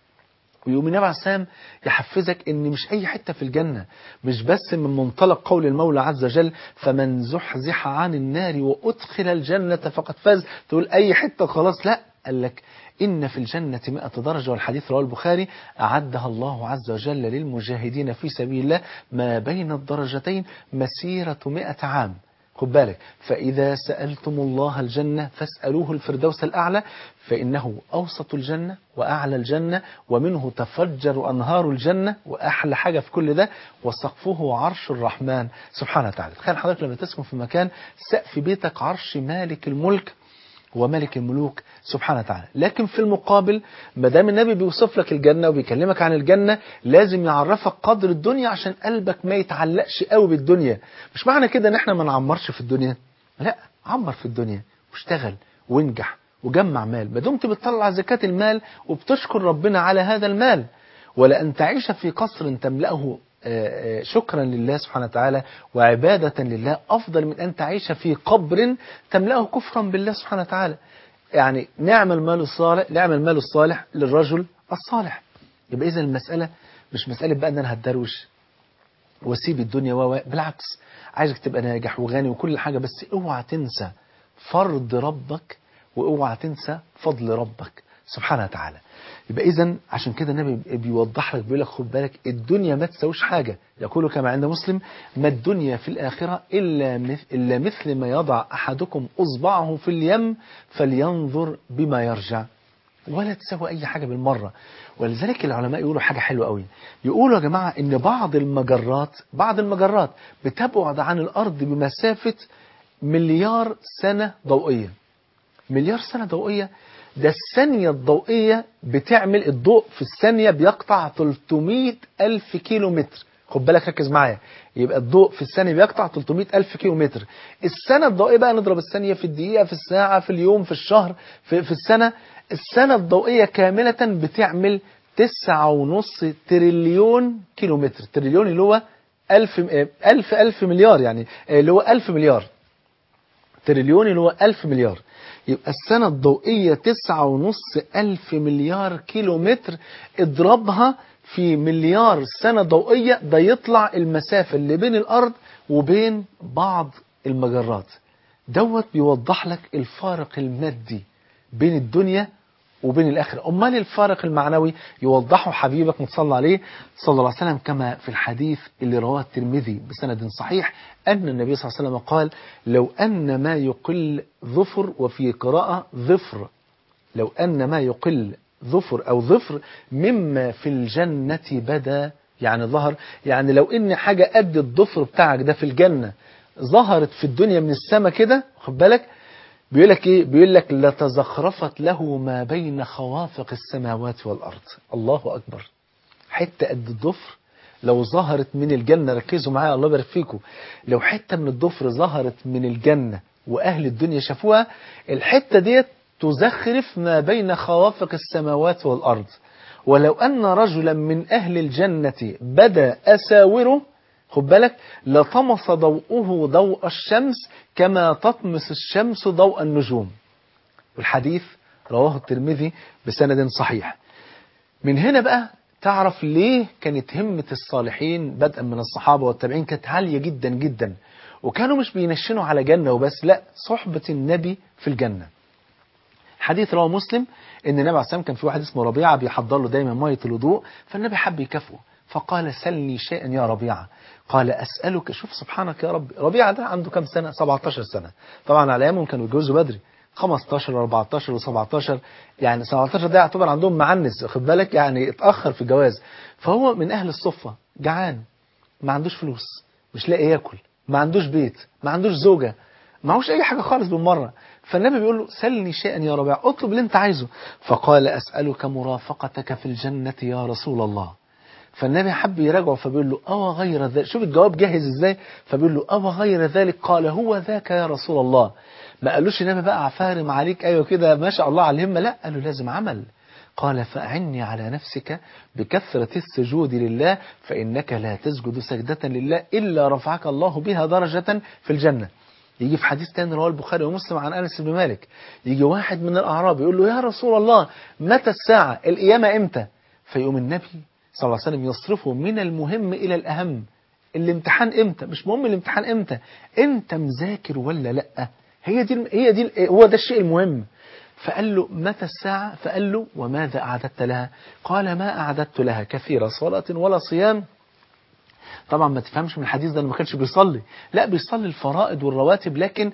ويقوم النبي عليه السلام يحفزك ان مش اي حته في الجنه مش بس من منطلق قول المولى عز وجل فمن زحزح عن النار وادخل الجنه فقد فاز تقول اي حته خلاص لا قال لك إن في الجنة مئة درجة والحديث رواه البخاري أعدها الله عز وجل للمجاهدين في سبيل الله ما بين الدرجتين مسيرة مئة عام خد بالك فإذا سألتم الله الجنة فاسألوه الفردوس الأعلى فإنه أوسط الجنة وأعلى الجنة ومنه تفجر أنهار الجنة وأحلى حاجة في كل ده وسقفه عرش الرحمن سبحانه وتعالى تخيل حضرتك لما تسكن في مكان سقف بيتك عرش مالك الملك وملك الملوك سبحانه وتعالى لكن في المقابل ما دام النبي بيوصف لك الجنة وبيكلمك عن الجنة لازم يعرفك قدر الدنيا عشان قلبك ما يتعلقش قوي بالدنيا مش معنى كده ان احنا ما نعمرش في الدنيا لا عمر في الدنيا واشتغل وانجح وجمع مال ما دمت بتطلع زكاة المال وبتشكر ربنا على هذا المال ولأن تعيش في قصر تملأه آه، آه، شكرا لله سبحانه وتعالى وعبادة لله أفضل من أن تعيش في قبر تملأه كفرا بالله سبحانه وتعالى يعني نعم المال الصالح نعم المال الصالح للرجل الصالح يبقى إذا المسألة مش مسألة بقى أن أنا هتدروش واسيب الدنيا و بالعكس عايزك تبقى ناجح وغني وكل حاجة بس اوعى تنسى فرض ربك واوعى تنسى فضل ربك سبحانه وتعالى يبقى اذا عشان كده النبي بيوضح لك بيقول لك خد بالك الدنيا ما تساويش حاجه يقول كما عند مسلم ما الدنيا في الاخره الا مثل الا مثل ما يضع احدكم اصبعه في اليم فلينظر بما يرجع ولا تساوي اي حاجه بالمره ولذلك العلماء يقولوا حاجه حلوه قوي يقولوا يا جماعه ان بعض المجرات بعض المجرات بتبعد عن الارض بمسافه مليار سنه ضوئيه مليار سنه ضوئيه ده الثانية الضوئية بتعمل الضوء في الثانية بيقطع 300 ألف كيلو متر خد بالك ركز معايا يبقى الضوء في الثانية بيقطع 300 ألف كيلو متر السنة الضوئية بقى نضرب الثانية في الدقيقة في الساعة في اليوم في الشهر في, في السنة السنة الضوئية كاملة بتعمل تسعة ونص تريليون كيلو متر تريليون اللي هو ألف ألف ألف مليار يعني اللي هو ألف مليار تريليون اللي هو ألف مليار يبقى السنة الضوئية تسعة ونص ألف مليار كيلو متر اضربها في مليار سنة ضوئية ده يطلع المسافة اللي بين الأرض وبين بعض المجرات دوت بيوضح لك الفارق المادي بين الدنيا وبين الآخرة أمال الفارق المعنوي يوضحه حبيبك متصلى عليه صلى الله عليه وسلم كما في الحديث اللي رواه الترمذي بسند صحيح أن النبي صلى الله عليه وسلم قال لو أن ما يقل ظفر وفي قراءة ظفر لو أن ما يقل ظفر أو ظفر مما في الجنة بدا يعني ظهر يعني لو إن حاجة قد الظفر بتاعك ده في الجنة ظهرت في الدنيا من السماء كده خد بالك بيقول لك ايه بيقول لك لتزخرفت له ما بين خوافق السماوات والارض الله اكبر حته قد الضفر لو ظهرت من الجنه ركزوا معايا الله يبارك فيكم لو حته من الضفر ظهرت من الجنه واهل الدنيا شافوها الحته ديت تزخرف ما بين خوافق السماوات والارض ولو ان رجلا من اهل الجنه بدا اساوره خد بالك لطمس ضوءه ضوء الشمس كما تطمس الشمس ضوء النجوم والحديث رواه الترمذي بسند صحيح من هنا بقى تعرف ليه كانت همة الصالحين بدءا من الصحابة والتابعين كانت عالية جدا جدا وكانوا مش بينشنوا على جنة وبس لا صحبة النبي في الجنة حديث رواه مسلم ان النبي عليه السلام كان في واحد اسمه ربيعه بيحضر له دايما ميه الوضوء فالنبي حب يكافئه فقال سلني شيئا يا ربيعه قال اسالك شوف سبحانك يا رب ربيعه ده عنده كام سنه 17 سنه طبعا على ايامهم كانوا يتجوزوا بدري 15 14 و17 يعني 17 ده يعتبر عندهم معنس خد بالك يعني اتاخر في الجواز فهو من اهل الصفه جعان ما عندوش فلوس مش لاقي ياكل ما عندوش بيت ما عندوش زوجه معهوش اي حاجه خالص بالمره فالنبي بيقول له سلني شيئا يا ربيع اطلب اللي انت عايزه فقال اسالك مرافقتك في الجنه يا رسول الله فالنبي حب يراجعه فبيقول له أو غير ذلك شوف الجواب جاهز ازاي فبيقول له أو غير ذلك قال هو ذاك يا رسول الله ما قالوش النبي بقى عفارم عليك ايوه كده ما شاء الله على الهمه لا قال له لازم عمل قال فأعني على نفسك بكثرة السجود لله فإنك لا تسجد سجدة لله إلا رفعك الله بها درجة في الجنة يجي في حديث تاني رواه البخاري ومسلم عن انس بن مالك يجي واحد من الاعراب يقول له يا رسول الله متى الساعه القيامه امتى فيقوم النبي صلى الله عليه وسلم يصرفه من المهم الى الاهم الامتحان امتى مش مهم الامتحان امتى انت مذاكر ولا لا هي دي هي دي هو ده الشيء المهم فقال له متى الساعه فقال له وماذا اعددت لها قال ما اعددت لها كثير صلاه ولا صيام طبعا ما تفهمش من الحديث ده انه ما كانش بيصلي لا بيصلي الفرائض والرواتب لكن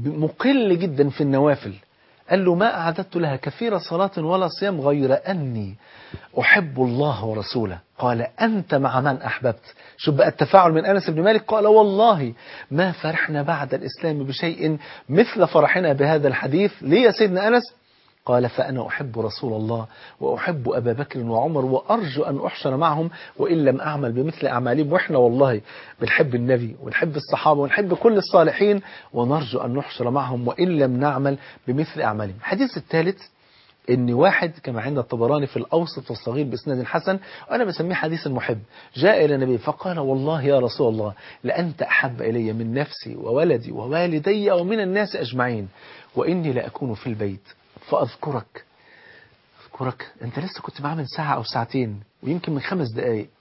مقل جدا في النوافل قال له ما أعددت لها كثير صلاة ولا صيام غير أني أحب الله ورسوله قال أنت مع من أحببت شوف بقى التفاعل من أنس بن مالك قال والله ما فرحنا بعد الإسلام بشيء مثل فرحنا بهذا الحديث ليه يا سيدنا أنس قال فأنا أحب رسول الله وأحب أبا بكر وعمر وأرجو أن أحشر معهم وإن لم أعمل بمثل أعمالهم وإحنا والله بنحب النبي ونحب الصحابة ونحب كل الصالحين ونرجو أن نحشر معهم وإن لم نعمل بمثل أعمالهم الحديث الثالث ان واحد كما عند الطبراني في الاوسط والصغير باسناد حسن وانا بسميه حديث المحب جاء الى النبي فقال والله يا رسول الله لانت احب الي من نفسي وولدي ووالدي ومن الناس اجمعين واني لاكون في البيت فأذكرك أذكرك أنت لسه كنت معاه من ساعة أو ساعتين ويمكن من خمس دقايق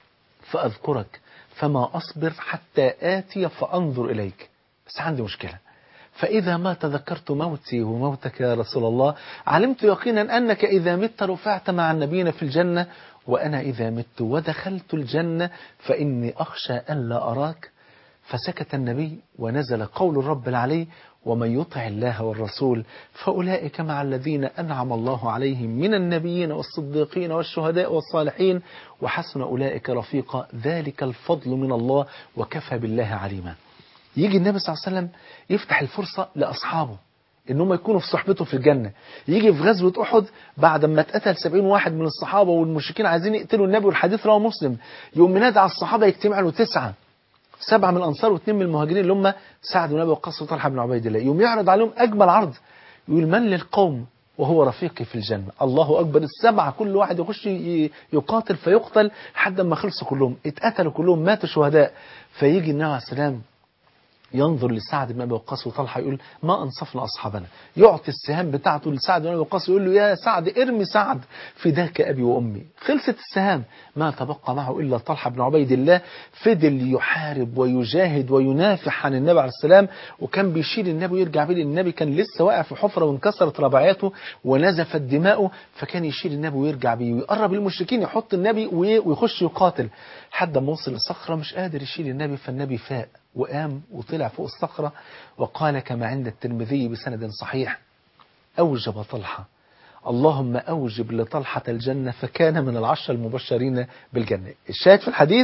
فأذكرك فما أصبر حتى آتي فأنظر إليك بس عندي مشكلة فإذا ما تذكرت موتي وموتك يا رسول الله علمت يقينا أنك إذا مت رفعت مع النبيين في الجنة وأنا إذا مت ودخلت الجنة فإني أخشى أن لا أراك فسكت النبي ونزل قول الرب العلي ومن يطع الله والرسول فأولئك مع الذين أنعم الله عليهم من النبيين والصديقين والشهداء والصالحين وحسن أولئك رفيقا ذلك الفضل من الله وكفى بالله عليما يجي النبي صلى الله عليه وسلم يفتح الفرصة لأصحابه ان هم يكونوا في صحبته في الجنة يجي في غزوة أحد بعد ما اتقتل 70 واحد من الصحابة والمشركين عايزين يقتلوا النبي والحديث رواه مسلم يوم منادى على الصحابة يجتمع له تسعة سبعة من الأنصار واثنين من المهاجرين اللي هم سعد بن أبي وقاص وطلحة بن عبيد الله يوم يعرض عليهم أجمل عرض يقول من للقوم وهو رفيقي في الجنة الله أكبر السبعة كل واحد يخش يقاتل فيقتل لحد ما خلصوا كلهم اتقتلوا كلهم ماتوا شهداء فيجي النبي عليه السلام ينظر لسعد بن ابي وقاص وطلحه يقول ما انصفنا اصحابنا يعطي السهام بتاعته لسعد بن ابي وقاص يقول له يا سعد ارمي سعد فداك ابي وامي خلصت السهام ما تبقى معه الا طلحه بن عبيد الله فضل يحارب ويجاهد وينافح عن النبي عليه السلام وكان بيشيل النبي ويرجع بيه النبي كان لسه واقع في حفره وانكسرت رباعياته ونزفت دماؤه فكان يشيل النبي ويرجع بيه ويقرب المشركين يحط النبي ويخش يقاتل لحد ما وصل لصخره مش قادر يشيل النبي فالنبي فاق وقام وطلع فوق الصخرة وقال كما عند الترمذي بسند صحيح أوجب طلحة اللهم أوجب لطلحة الجنة فكان من العشر المبشرين بالجنة الشاهد في الحديث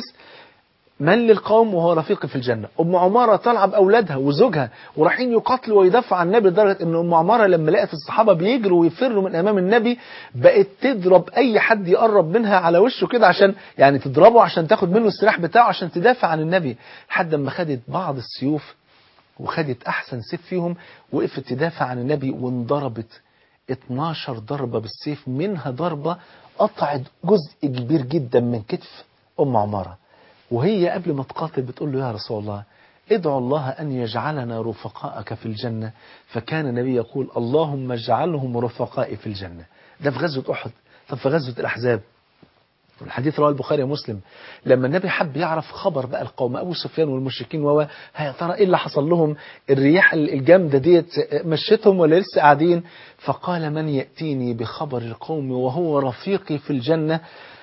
من للقوم وهو رفيق في الجنة أم عمارة طالعة بأولادها وزوجها ورايحين يقاتلوا ويدافعوا عن النبي لدرجة أن أم عمارة لما لقت الصحابة بيجروا ويفروا من أمام النبي بقت تضرب أي حد يقرب منها على وشه كده عشان يعني تضربه عشان تاخد منه السلاح بتاعه عشان تدافع عن النبي لحد ما خدت بعض السيوف وخدت أحسن سيف فيهم وقفت تدافع عن النبي وانضربت 12 ضربة بالسيف منها ضربة قطعت جزء كبير جدا من كتف أم عمارة وهي قبل ما تقاتل بتقول له يا رسول الله ادعو الله أن يجعلنا رفقاءك في الجنة فكان النبي يقول اللهم اجعلهم رفقائي في الجنة ده في غزوة أحد طب في غزوة الأحزاب الحديث رواه البخاري ومسلم لما النبي حب يعرف خبر بقى القوم ابو سفيان والمشركين وهو يا ترى ايه اللي حصل لهم الرياح الجامده ديت مشيتهم ولا لسه قاعدين فقال من ياتيني بخبر القوم وهو رفيقي في الجنه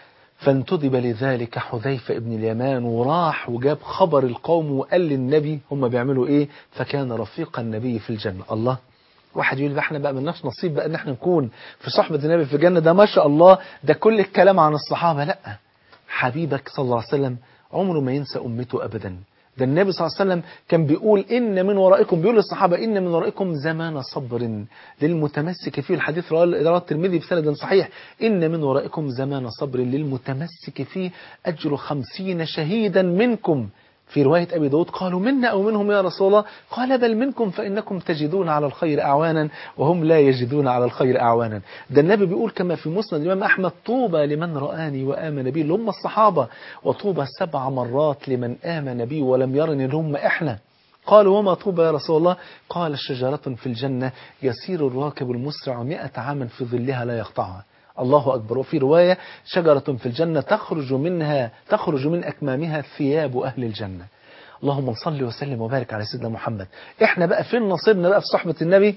فانتدب لذلك حذيفة ابن اليمان وراح وجاب خبر القوم وقال للنبي هم بيعملوا ايه فكان رفيق النبي في الجنة الله واحد يقول احنا بقى ملناش نصيب بقى ان احنا نكون في صحبة النبي في الجنة ده ما شاء الله ده كل الكلام عن الصحابة لا حبيبك صلى الله عليه وسلم عمره ما ينسى أمته أبدا ده النبي صلى الله عليه وسلم كان بيقول إن من ورائكم بيقول للصحابة إن من ورائكم زمان صبر للمتمسك فيه الحديث رواه الترمذي بسند صحيح إن من ورائكم زمان صبر للمتمسك فيه أجر خمسين شهيدا منكم في رواية أبي داود قالوا منا أو منهم يا رسول الله قال بل منكم فإنكم تجدون على الخير أعوانا وهم لا يجدون على الخير أعوانا ده النبي بيقول كما في مسند الإمام أحمد طوبى لمن رآني وآمن بي اللي هم الصحابة وطوبى سبع مرات لمن آمن بي ولم يرني اللي هم إحنا قالوا وما طوبى يا رسول الله قال شجرة في الجنة يسير الراكب المسرع مئة عاما في ظلها لا يقطعها الله أكبر وفي رواية شجرة في الجنة تخرج منها تخرج من أكمامها ثياب أهل الجنة اللهم صل وسلم وبارك على سيدنا محمد احنا بقى فين نصيبنا بقى في صحبة النبي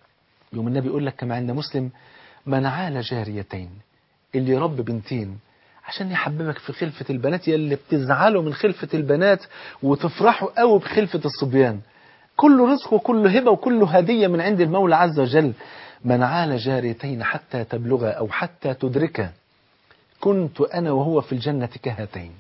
يوم النبي يقول لك كما عند مسلم من عال جاريتين اللي يرب بنتين عشان يحببك في خلفة البنات يلي بتزعلوا من خلفة البنات وتفرحوا قوي بخلفة الصبيان كله رزق وكله هبة وكله هدية من عند المولى عز وجل من عال جاريتين حتى تبلغ أو حتى تدرك كنت أنا وهو في الجنة كهاتين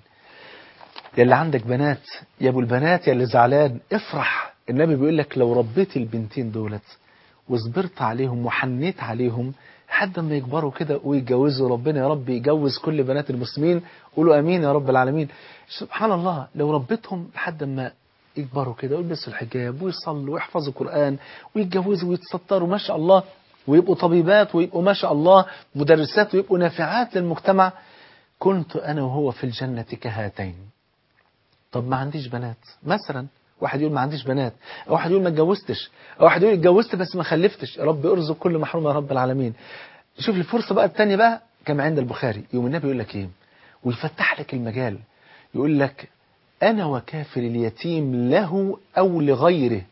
يا اللي عندك بنات يا ابو البنات يا اللي زعلان افرح النبي بيقول لك لو ربيت البنتين دولت وصبرت عليهم وحنيت عليهم لحد ما يكبروا كده ويتجوزوا ربنا يا رب يجوز كل بنات المسلمين قولوا امين يا رب العالمين سبحان الله لو ربيتهم لحد ما يكبروا كده ويلبسوا الحجاب ويصلوا ويحفظوا القرآن ويتجوزوا ويتستروا ما شاء الله ويبقوا طبيبات ويبقوا ما شاء الله مدرسات ويبقوا نافعات للمجتمع كنت أنا وهو في الجنة كهاتين طب ما عنديش بنات مثلا واحد يقول ما عنديش بنات أو واحد يقول ما اتجوزتش أو واحد يقول اتجوزت بس ما خلفتش يا رب ارزق كل محروم يا رب العالمين شوف الفرصة بقى الثانيه بقى كما عند البخاري يوم النبي يقول لك ايه ويفتح لك المجال يقول لك أنا وكافر اليتيم له أو لغيره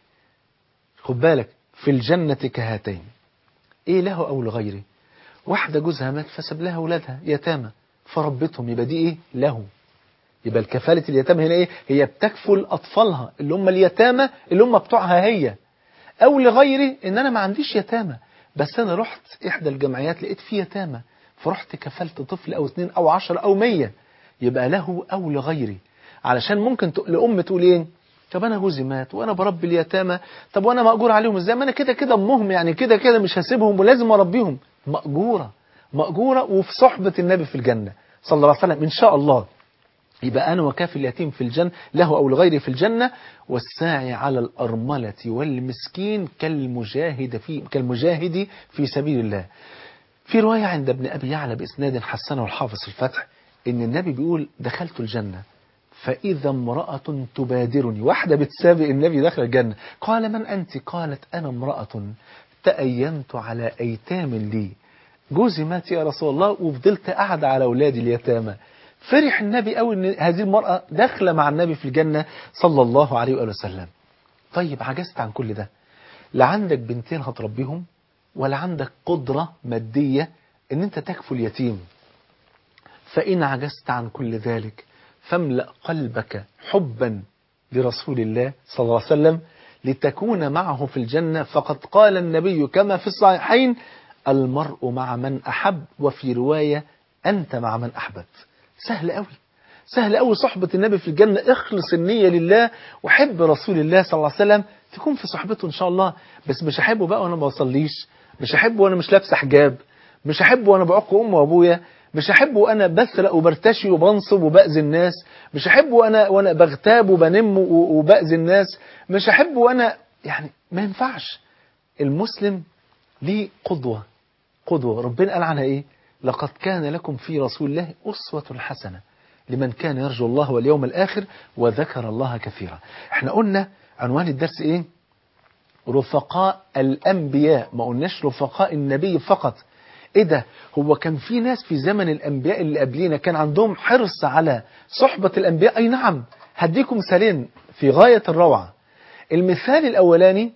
خد بالك في الجنة كهاتين ايه له او لغيره واحدة جوزها مات فسب لها اولادها يتامى فربتهم يبقى دي ايه له يبقى الكفالة اليتامى هنا ايه هي بتكفل اطفالها اللي هم اليتامى اللي هم بتوعها هي او لغيري ان انا ما عنديش يتامى بس انا رحت احدى الجمعيات لقيت فيه يتامى فرحت كفلت طفل او اثنين او عشر او مية يبقى له او لغيري علشان ممكن لأم تقول ايه طب انا جوزي مات وانا بربي اليتامى طب وانا مأجور عليهم ازاي ما انا كده كده امهم يعني كده كده مش هسيبهم ولازم اربيهم مأجورة مأجورة وفي صحبة النبي في الجنة صلى الله عليه وسلم ان شاء الله يبقى انا وكافي اليتيم في الجنة له او لغيره في الجنة والساعي على الارملة والمسكين كالمجاهد في كالمجاهد في سبيل الله في رواية عند ابن ابي يعلى باسناد حسنه الحافظ الفتح ان النبي بيقول دخلت الجنة فإذا امرأة تبادرني واحدة بتسابق النبي داخل الجنة قال من أنت قالت أنا امرأة تأيمت على أيتام لي جوزي مات يا رسول الله وفضلت قاعدة على أولادي اليتامى فرح النبي قوي ان هذه المرأة داخلة مع النبي في الجنة صلى الله عليه وآله وسلم طيب عجزت عن كل ده لا عندك بنتين هتربيهم ولا عندك قدرة مادية ان انت تكفل اليتيم فإن عجزت عن كل ذلك فاملأ قلبك حبا لرسول الله صلى الله عليه وسلم لتكون معه في الجنة فقد قال النبي كما في الصحيحين المرء مع من أحب وفي رواية أنت مع من أحببت سهل قوي سهل قوي صحبة النبي في الجنة اخلص النية لله وحب رسول الله صلى الله عليه وسلم تكون في صحبته إن شاء الله بس مش أحبه بقى وأنا ما بصليش مش أحبه وأنا مش لابسه حجاب مش أحبه وأنا بعق أمي وأبويا مش أحبه وأنا بسرق وبرتشي وبنصب وبأذي الناس مش أحبه وأنا وأنا بغتاب وبنم وبأذي الناس مش أحبه وأنا يعني ما ينفعش المسلم ليه قدوة قدوة ربنا قال عنها إيه لقد كان لكم في رسول الله أسوة حسنة لمن كان يرجو الله واليوم الآخر وذكر الله كثيرا احنا قلنا عنوان الدرس ايه رفقاء الأنبياء ما قلناش رفقاء النبي فقط ايه ده هو كان في ناس في زمن الأنبياء اللي قبلينا كان عندهم حرص على صحبة الأنبياء أي نعم هديكم مثالين في غاية الروعة المثال الأولاني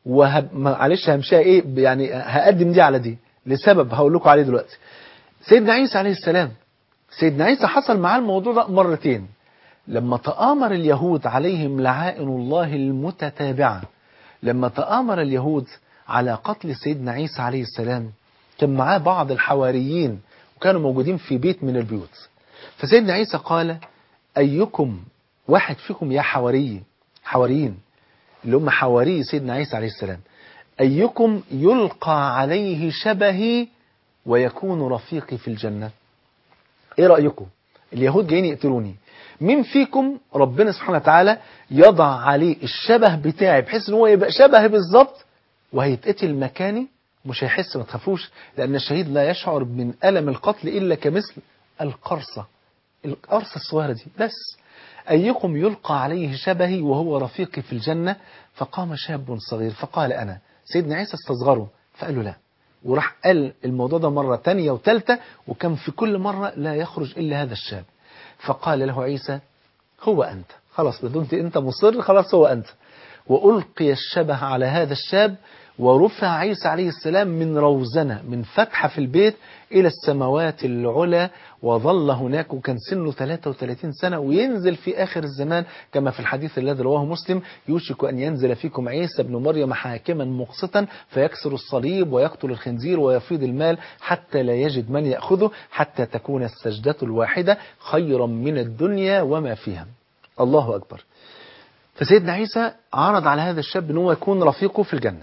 ومعلش همشيها ايه يعني هقدم دي على دي لسبب هقول لكم عليه دلوقتي سيدنا عيسى عليه السلام سيدنا عيسى حصل معاه الموضوع ده مرتين لما تآمر اليهود عليهم لعائن الله المتتابعة لما تآمر اليهود على قتل سيدنا عيسى عليه السلام كان معاه بعض الحواريين وكانوا موجودين في بيت من البيوت فسيدنا عيسى قال أيكم واحد فيكم يا حواري حواريين اللي هم حواري سيدنا عيسى عليه السلام أيكم يلقى عليه شبهي ويكون رفيقي في الجنة ايه رأيكم اليهود جايين يقتلوني مين فيكم ربنا سبحانه وتعالى يضع عليه الشبه بتاعي بحيث ان هو يبقى شبه بالظبط وهيتقتل مكاني مش هيحس ما تخافوش لان الشهيد لا يشعر من ألم القتل إلا كمثل القرصة القرصة الصغيرة دي بس أيكم يلقى عليه شبهي وهو رفيقي في الجنة فقام شاب صغير فقال أنا سيدنا عيسى استصغره فقال له لا وراح قال الموضوع ده مرة تانية وتالتة وكان في كل مرة لا يخرج إلا هذا الشاب فقال له عيسى هو أنت خلاص بدونت أنت مصر خلاص هو أنت وألقي الشبه على هذا الشاب ورفع عيسى عليه السلام من روزنة من فتحة في البيت إلى السماوات العلى وظل هناك وكان سنه 33 سنة وينزل في آخر الزمان كما في الحديث الذي رواه مسلم يوشك أن ينزل فيكم عيسى بن مريم حاكما مقسطا فيكسر الصليب ويقتل الخنزير ويفيض المال حتى لا يجد من يأخذه حتى تكون السجدة الواحدة خيرا من الدنيا وما فيها الله أكبر فسيدنا عيسى عرض على هذا الشاب أنه يكون رفيقه في الجنة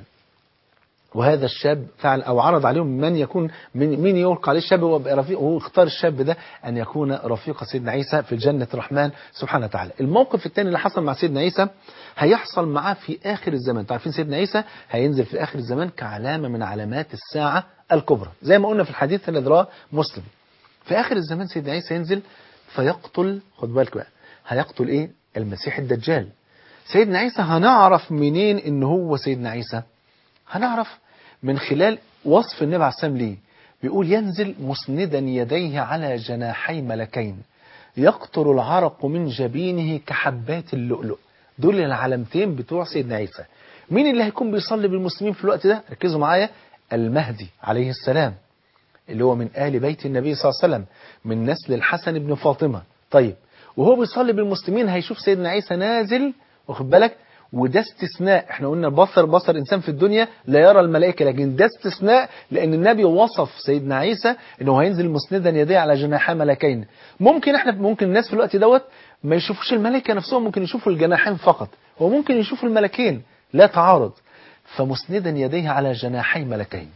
وهذا الشاب فعل او عرض عليهم من يكون من مين يلقى عليه الشاب ويبقى رفيق وهو اختار الشاب ده ان يكون رفيق سيدنا عيسى في جنة الرحمن سبحانه وتعالى الموقف الثاني اللي حصل مع سيدنا عيسى هيحصل معاه في اخر الزمان عارفين سيدنا عيسى هينزل في اخر الزمان كعلامة من علامات الساعة الكبرى زي ما قلنا في الحديث الذي رواه مسلم في اخر الزمان سيدنا عيسى ينزل فيقتل خد بالك بقى هيقتل ايه المسيح الدجال سيدنا عيسى هنعرف منين ان هو سيدنا عيسى هنعرف من خلال وصف النبي عليه السلام ليه بيقول ينزل مسندا يديه على جناحي ملكين يقطر العرق من جبينه كحبات اللؤلؤ دول العلامتين بتوع سيدنا عيسى مين اللي هيكون بيصلي بالمسلمين في الوقت ده ركزوا معايا المهدي عليه السلام اللي هو من آل بيت النبي صلى الله عليه وسلم من نسل الحسن بن فاطمة طيب وهو بيصلي بالمسلمين هيشوف سيدنا عيسى نازل واخد بالك وده استثناء احنا قلنا البصر بصر انسان في الدنيا لا يرى الملائكه لكن ده استثناء لان النبي وصف سيدنا عيسى انه هينزل مسندا يديه على جناحي ملكين ممكن احنا ممكن الناس في الوقت دوت ما يشوفوش الملائكه نفسهم ممكن يشوفوا الجناحين فقط هو ممكن يشوفوا الملكين لا تعارض فمسندا يديه على جناحي ملكين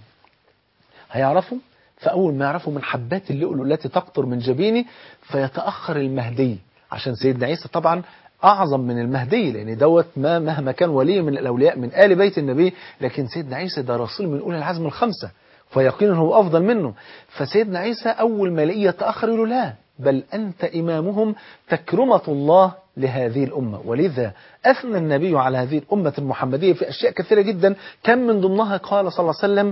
هيعرفوا فاول ما يعرفوا من حبات اللؤلؤ التي تقطر من جبينه فيتاخر المهدي عشان سيدنا عيسى طبعا أعظم من المهدي لأن دوت ما مهما كان ولي من الأولياء من آل بيت النبي لكن سيدنا عيسى ده رسول من أولي العزم الخمسة فيقينا هو أفضل منه فسيدنا عيسى أول ما يلاقيه يتأخر يقول له لا بل أنت إمامهم تكرمة الله لهذه الأمة ولذا أثنى النبي على هذه الأمة المحمدية في أشياء كثيرة جدا كم من ضمنها قال صلى الله عليه وسلم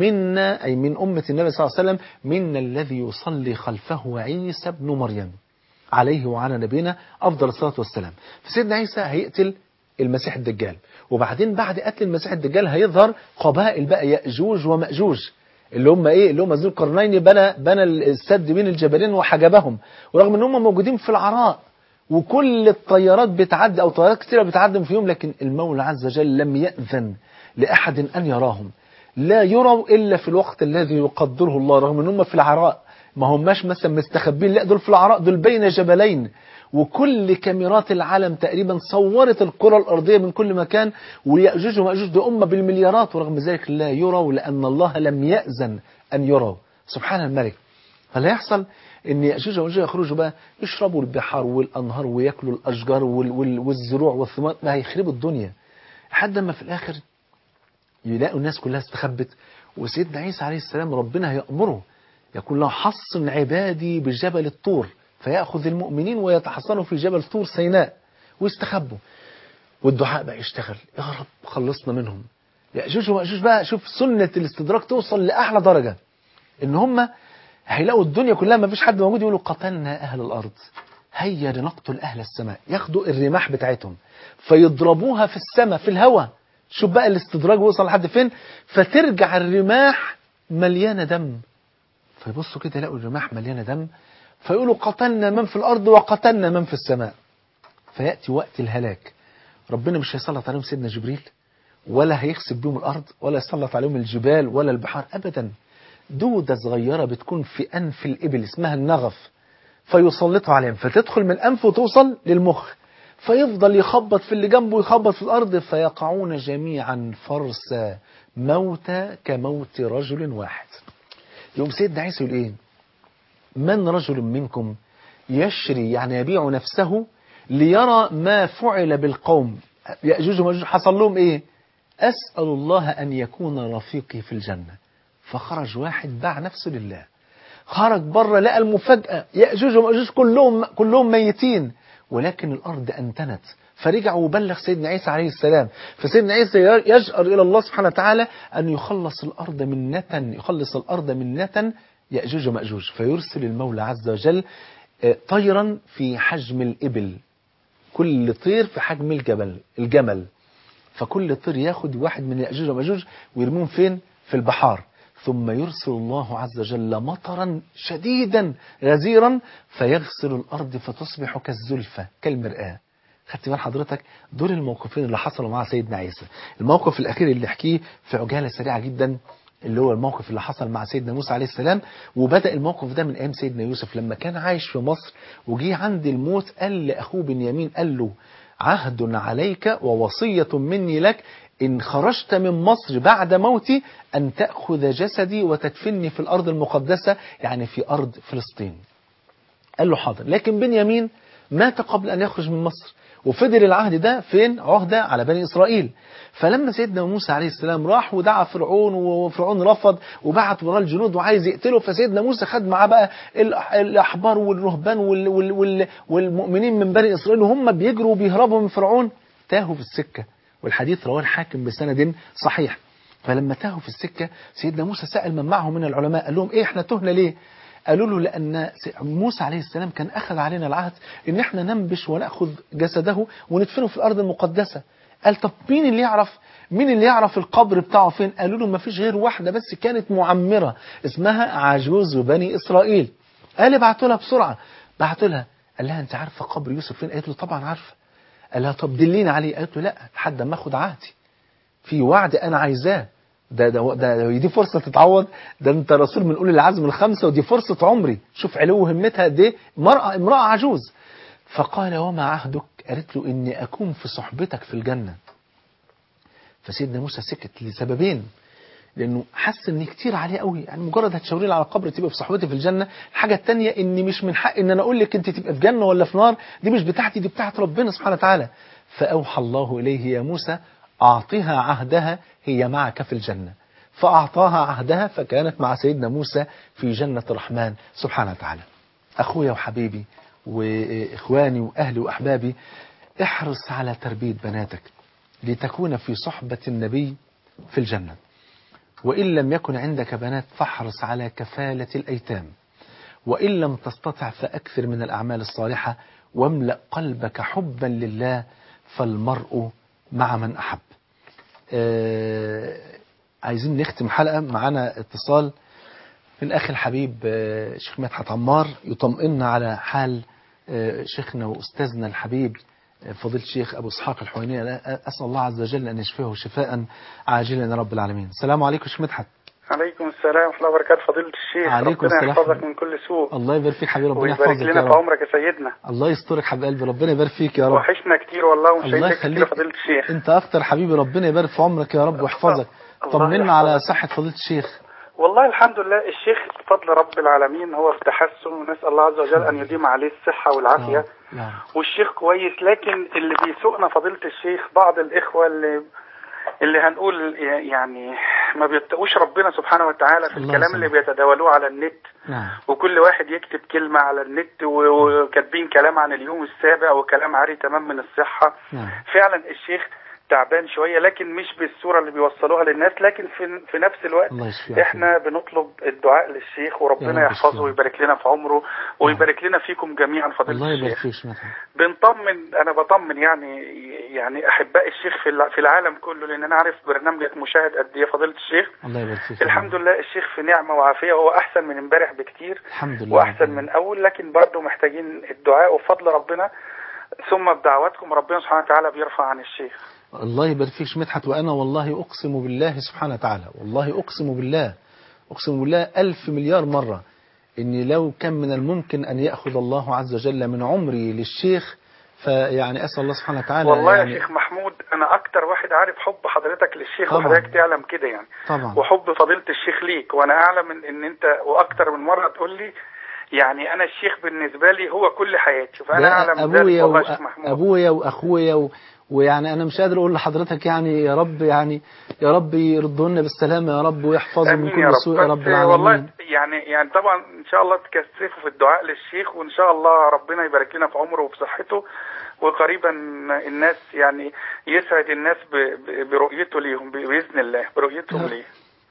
منا أي من أمة النبي صلى الله عليه وسلم منا الذي يصلي خلفه عيسى بن مريم عليه وعلى نبينا أفضل الصلاة والسلام فسيدنا عيسى هيقتل المسيح الدجال وبعدين بعد قتل المسيح الدجال هيظهر قبائل بقى يأجوج ومأجوج اللي هم ايه اللي هم ذو القرنين بنى بنى السد بين الجبلين وحجبهم ورغم ان هم موجودين في العراء وكل الطيارات بتعدي او طيارات كثيره بتعدي فيهم لكن المولى عز وجل لم يأذن لأحد أن يراهم لا يروا إلا في الوقت الذي يقدره الله رغم ان هم في العراء ما هماش مثلا مستخبين لا دول في العراء دول بين جبلين وكل كاميرات العالم تقريبا صورت الكرة الأرضية من كل مكان ويأجوج ومأجوج دي أمة بالمليارات ورغم ذلك لا يروا لأن الله لم يأذن أن يروا سبحان الملك فلا يحصل ان يأجوج ومأجوج يخرجوا بقى يشربوا البحار والأنهار ويأكلوا الأشجار وال وال والزروع والثمار ما هيخربوا الدنيا لحد ما في الآخر يلاقوا الناس كلها استخبت وسيدنا عيسى عليه السلام ربنا هيأمره يقول له حصن عبادي بجبل الطور فيأخذ المؤمنين ويتحصنوا في جبل طور سيناء ويستخبوا والدعاء بقى يشتغل يا رب خلصنا منهم يأجوج ومأجوج بقى شوف سنة الاستدراك توصل لأعلى درجة إن هم هيلاقوا الدنيا كلها ما فيش حد موجود يقولوا قتلنا أهل الأرض هيا لنقتل أهل السماء ياخدوا الرماح بتاعتهم فيضربوها في السماء في الهواء شوف بقى الاستدراج وصل لحد فين فترجع الرماح مليانة دم فيبصوا كده يلاقوا الرماح مليانة دم فيقولوا قتلنا من في الأرض وقتلنا من في السماء فيأتي وقت الهلاك ربنا مش هيسلط عليهم سيدنا جبريل ولا هيخسف بهم الأرض ولا يسلط عليهم الجبال ولا البحار أبدا دودة صغيرة بتكون في أنف الإبل اسمها النغف فيسلطها عليهم فتدخل من الأنف وتوصل للمخ فيفضل يخبط في اللي جنبه يخبط في الأرض فيقعون جميعا فرسا موتى كموت رجل واحد يوم سيدنا عيسى يقول إيه من رجل منكم يشري يعني يبيع نفسه ليرى ما فعل بالقوم يأجوج ومأجوج حصل لهم ايه أسأل الله أن يكون رفيقي في الجنة فخرج واحد باع نفسه لله خرج بره لقى المفاجأة يأجوج ومأجوج كلهم كلهم ميتين ولكن الأرض أنتنت فرجع وبلغ سيدنا عيسى عليه السلام فسيدنا عيسى يجأر إلى الله سبحانه وتعالى أن يخلص الأرض منة يخلص الأرض منة يأجوج ومأجوج فيرسل المولى عز وجل طيرا في حجم الإبل كل طير في حجم الجبل الجمل فكل طير ياخد واحد من يأجوج ومأجوج ويرمون فين في البحار ثم يرسل الله عز وجل مطرا شديدا غزيرا فيغسل الأرض فتصبح كالزلفة كالمرآة خدت بال حضرتك دول الموقفين اللي حصلوا مع سيدنا عيسى الموقف الأخير اللي احكيه في عجالة سريعة جدا اللي هو الموقف اللي حصل مع سيدنا موسى عليه السلام وبدأ الموقف ده من أيام سيدنا يوسف لما كان عايش في مصر وجي عند الموت قال لأخوه بنيامين قال له عهد عليك ووصية مني لك إن خرجت من مصر بعد موتي أن تأخذ جسدي وتدفني في الأرض المقدسة يعني في أرض فلسطين قال له حاضر لكن بنيامين مات قبل أن يخرج من مصر وفضل العهد ده فين عهدة على بني إسرائيل فلما سيدنا موسى عليه السلام راح ودعا فرعون وفرعون رفض وبعت وراه الجنود وعايز يقتله فسيدنا موسى خد معاه بقى الأحبار والرهبان وال وال وال والمؤمنين من بني إسرائيل وهم بيجروا وبيهربوا من فرعون تاهوا في السكة والحديث رواه الحاكم بسند صحيح فلما تاهوا في السكة سيدنا موسى سأل من معه من العلماء قال لهم ايه احنا تهنا ليه قالوا له لأن موسى عليه السلام كان أخذ علينا العهد إن احنا ننبش ونأخذ جسده وندفنه في الأرض المقدسة قال طب مين اللي يعرف مين اللي يعرف القبر بتاعه فين قالوا له ما فيش غير واحدة بس كانت معمرة اسمها عجوز بني إسرائيل قال ابعتوا لها بسرعة بعتوا لها قال لها انت عارفة قبر يوسف فين قالت له طبعا عارفة قال لها طب دلينا عليه قالت له لا لحد ما اخد عهدي في وعد انا عايزاه ده, ده, ده دي فرصة تتعوض ده انت رسول من اولي العزم الخمسة ودي فرصة عمري شوف علو همتها قد ايه مرأة امرأة عجوز فقال وما عهدك قالت له اني اكون في صحبتك في الجنة فسيدنا موسى سكت لسببين لانه حس ان كتير عليه قوي يعني مجرد هتشاوري لي على قبر تبقى في صحبتي في الجنه الحاجه الثانيه ان مش من حق ان انا اقول لك انت تبقى في جنه ولا في نار دي مش بتاعتي دي بتاعت ربنا سبحانه وتعالى فاوحى الله اليه يا موسى اعطها عهدها هي معك في الجنه فاعطاها عهدها فكانت مع سيدنا موسى في جنه الرحمن سبحانه وتعالى أخويا وحبيبي وإخواني وأهلي وأحبابي احرص على تربية بناتك لتكون في صحبة النبي في الجنة وإن لم يكن عندك بنات فاحرص على كفالة الأيتام وإن لم تستطع فأكثر من الأعمال الصالحة واملأ قلبك حبا لله فالمرء مع من أحب آه عايزين نختم حلقة معنا اتصال من أخي الحبيب آه شيخ مدحت عمار يطمئننا على حال آه شيخنا وأستاذنا الحبيب فضيلة الشيخ أبو إسحاق الحويني أسأل الله عز وجل أن يشفيه شفاء عاجلا يا رب العالمين السلام عليكم شيخ مدحت عليكم السلام ورحمة الله وبركاته فضيلة الشيخ عليكم ربنا السلام. يحفظك من كل سوء الله يبارك فيك حبيبي ربنا ويبارك يحفظك لنا يا في رب عمرك يا سيدنا الله يسترك حبيب قلبي ربنا يبارك فيك يا رب وحشنا كتير والله ومش الله شايفك كتير يا يخليك فضيلة الشيخ انت اكتر حبيبي ربنا يبارك في عمرك يا رب ويحفظك الله طمنا على يحفظك. صحة فضيلة الشيخ والله الحمد لله الشيخ بفضل رب العالمين هو في تحسن ونسأل الله عز وجل أن يديم عليه الصحة يا والعافية رب يا رب والشيخ كويس لكن اللي بيسوقنا فضيلة الشيخ بعض الإخوة اللي اللي هنقول يعني ما بيتقوش ربنا سبحانه وتعالى في الله الكلام يسلمك. اللي بيتداولوه على النت نعم وكل واحد يكتب كلمة على النت و- وكاتبين كلام عن اليوم السابع وكلام عاري تمام من الصحة نعم فعلا الشيخ تعبان شوية لكن مش بالصورة اللي بيوصلوها للناس لكن في, في نفس الوقت الله يشفيه احنا بنطلب الدعاء للشيخ يا وربنا رب يحفظه يشفيه. ويبارك لنا في عمره ويبارك لنا فيكم جميعا فضيلة الله يبارك الشيخ فيك شيخ مدحت بنطمن انا بطمن يعني يعني احباء الشيخ في الع- في العالم كله لان انا عارف برنامجك مشاهد قد ايه فضيله الشيخ الله يبارك فيك الحمد لله الشيخ في نعمه وعافيه وهو احسن من امبارح بكتير الحمد لله واحسن من اول لكن برضه محتاجين الدعاء وفضل ربنا ثم بدعواتكم ربنا سبحانه وتعالى بيرفع عن الشيخ الله يبارك فيك شيخ مدحت وأنا والله أقسم بالله سبحانه وتعالى والله أقسم بالله أقسم بالله ألف مليار مرة إني لو كان من الممكن أن يأخذ الله عز وجل من عمري للشيخ فيعني أسأل الله سبحانه وتعالى والله يعني يا شيخ محمود انا اكتر واحد عارف حب حضرتك للشيخ طبعاً. وحضرتك تعلم كده يعني طبعا وحب فضيله الشيخ ليك وانا اعلم ان, إن انت واكتر من مره تقول لي يعني انا الشيخ بالنسبه لي هو كل حياتي فانا ده اعلم ذلك أبويا والله يا شيخ محمود أبويا وأخويا و... ويعني أنا مش قادر أقول لحضرتك يعني يا رب يعني يا رب يردهن بالسلامة يا رب ويحفظهم من امين يا كل رب سوء يا رب بس والله العالمين يعني يعني طبعا ان شاء الله تكثفوا في الدعاء للشيخ وان شاء الله ربنا يبارك لنا في عمره وفي صحته وقريبا الناس يعني يسعد الناس ب- ب- برؤيته ليهم ب- باذن الله برؤيتهم يا رب. ليه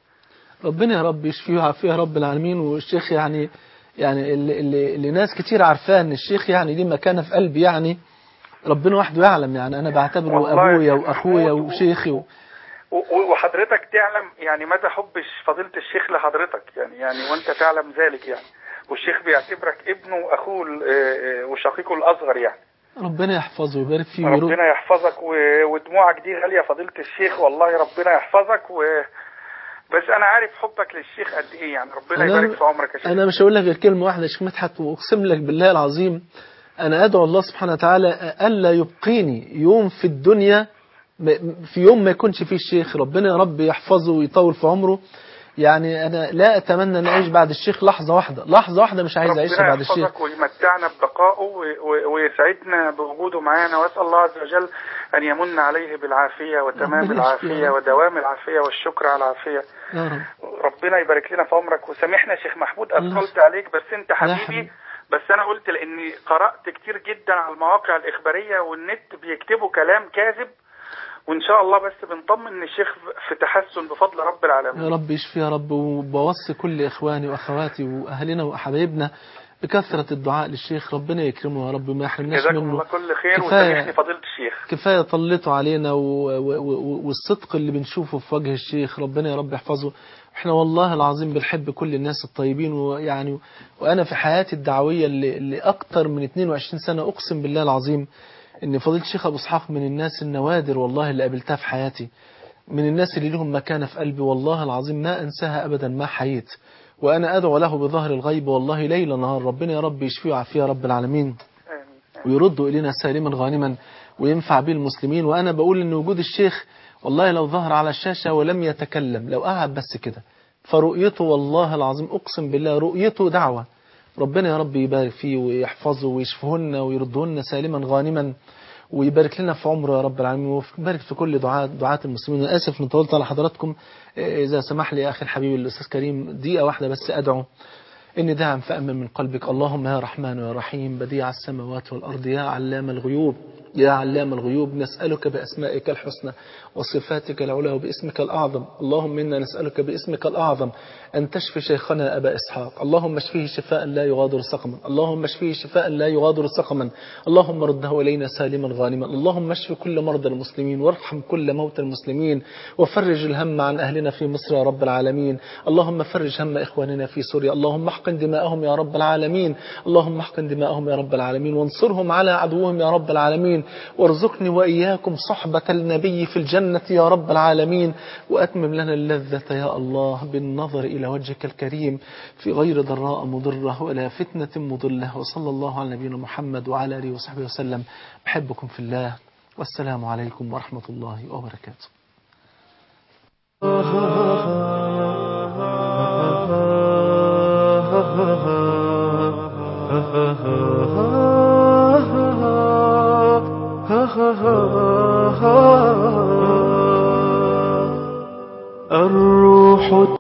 ربنا يا رب يشفيه ويعافيه يا رب العالمين والشيخ يعني يعني اللي, اللي, اللي ناس كتير عارفاه ان الشيخ يعني ليه مكانه في قلبي يعني ربنا وحده يعلم يعني انا بعتبره والله ابويا يا واخويا محمود و- وشيخي و... و- و- وحضرتك تعلم يعني مدى حب فضيلة الشيخ لحضرتك يعني يعني وانت تعلم ذلك يعني والشيخ بيعتبرك ابنه واخوه ال- آه، آه، وشقيقه الاصغر يعني ربنا يحفظه ويبارك فيه ويرد ربنا يحفظك و- ودموعك دي غالية فضيلة الشيخ والله ربنا يحفظك و بس انا عارف حبك للشيخ قد ايه يعني ربنا أنا- يبارك في عمرك يا شيخ انا مش هقول لك غير كلمه واحده يا شيخ مدحت واقسم لك بالله العظيم انا ادعو الله سبحانه وتعالى الا يبقيني يوم في الدنيا م- في يوم ما يكونش فيه الشيخ ربنا يا رب يحفظه ويطول في عمره يعني انا لا اتمنى ان اعيش بعد الشيخ لحظه واحده لحظه واحده مش عايز اعيشها ربنا بعد الشيخ يحفظك ويمتعنا ببقائه و- و- ويسعدنا بوجوده معانا واسال الله عز وجل ان يمن عليه بالعافيه وتمام ربنا يشفيه العافيه يا رب. ودوام العافيه والشكر على العافيه يا رب ربنا يبارك لنا في عمرك وسامحنا يا شيخ محمود الله اثقلت عليك بس انت لا حبيبي حبيبي. بس انا قلت لاني قرات كتير جدا على المواقع الاخباريه والنت بيكتبوا كلام كاذب وان شاء الله بس بنطمن ان الشيخ في تحسن بفضل رب العالمين يا رب يشفي يا رب وبوصي كل إخواني وأخواتي وأهلنا وحبايبنا بكثرة الدعاء للشيخ ربنا يكرمه يا رب ما يحرمناش جزاكم منه الله كل خير كفاية. وسامحني فضيله الشيخ كفاية طلته علينا و... و... و... والصدق اللي بنشوفه في وجه الشيخ ربنا يا رب يحفظه احنا والله العظيم بنحب كل الناس الطيبين ويعني وانا في حياتي الدعوية اللي, اللي اكتر من 22 سنة اقسم بالله العظيم ان فضيلة الشيخ ابو اسحاق من الناس النوادر والله اللي قابلتها في حياتي من الناس اللي لهم مكانة في قلبي والله العظيم ما انساها ابدا ما حييت وانا ادعو له بظهر الغيب والله ليل نهار ربنا يا رب يشفيه ويعافيه يا رب العالمين آمين. ويرد إلينا سالما غانما وينفع به المسلمين وأنا بقول إن وجود الشيخ والله لو ظهر على الشاشة ولم يتكلم لو قعد بس كده فرؤيته والله العظيم أقسم بالله رؤيته دعوة ربنا يا رب يبارك فيه ويحفظه ويشفهن ويردهن سالما غانما ويبارك لنا في عمره يا رب العالمين ويبارك في كل دعاء دعاة المسلمين أنا آسف إن طولت على حضراتكم إذا سمح لي أخي الحبيب الأستاذ كريم دقيقة واحدة بس أدعو إني داعم فأمن من قلبك اللهم يا رحمن يا رحيم بديع السماوات والأرض يا علام الغيوب يا علام الغيوب نسألك بأسمائك الحسنى وصفاتك العلى وباسمك الأعظم اللهم إنا نسألك باسمك الأعظم أن تشفي شيخنا أبا إسحاق اللهم اشفيه شفاء لا يغادر سقما اللهم اشفيه شفاء لا يغادر سقما اللهم رده إلينا سالما غانما اللهم اشف كل مرضى المسلمين وارحم كل موتى المسلمين وفرج الهم عن أهلنا في مصر يا رب العالمين اللهم فرج هم إخواننا في سوريا اللهم احقن دماءهم يا رب العالمين اللهم احقن دماءهم يا رب العالمين وانصرهم على عدوهم يا رب العالمين وارزقني وإياكم صحبة النبي في الجنة يا رب العالمين وأتمم لنا اللذة يا الله بالنظر إلى وجهك الكريم في غير ضراء مضرة ولا فتنة مضلة وصلى الله على نبينا محمد وعلى آله وصحبه وسلم أحبكم في الله والسلام عليكم ورحمة الله وبركاته الروح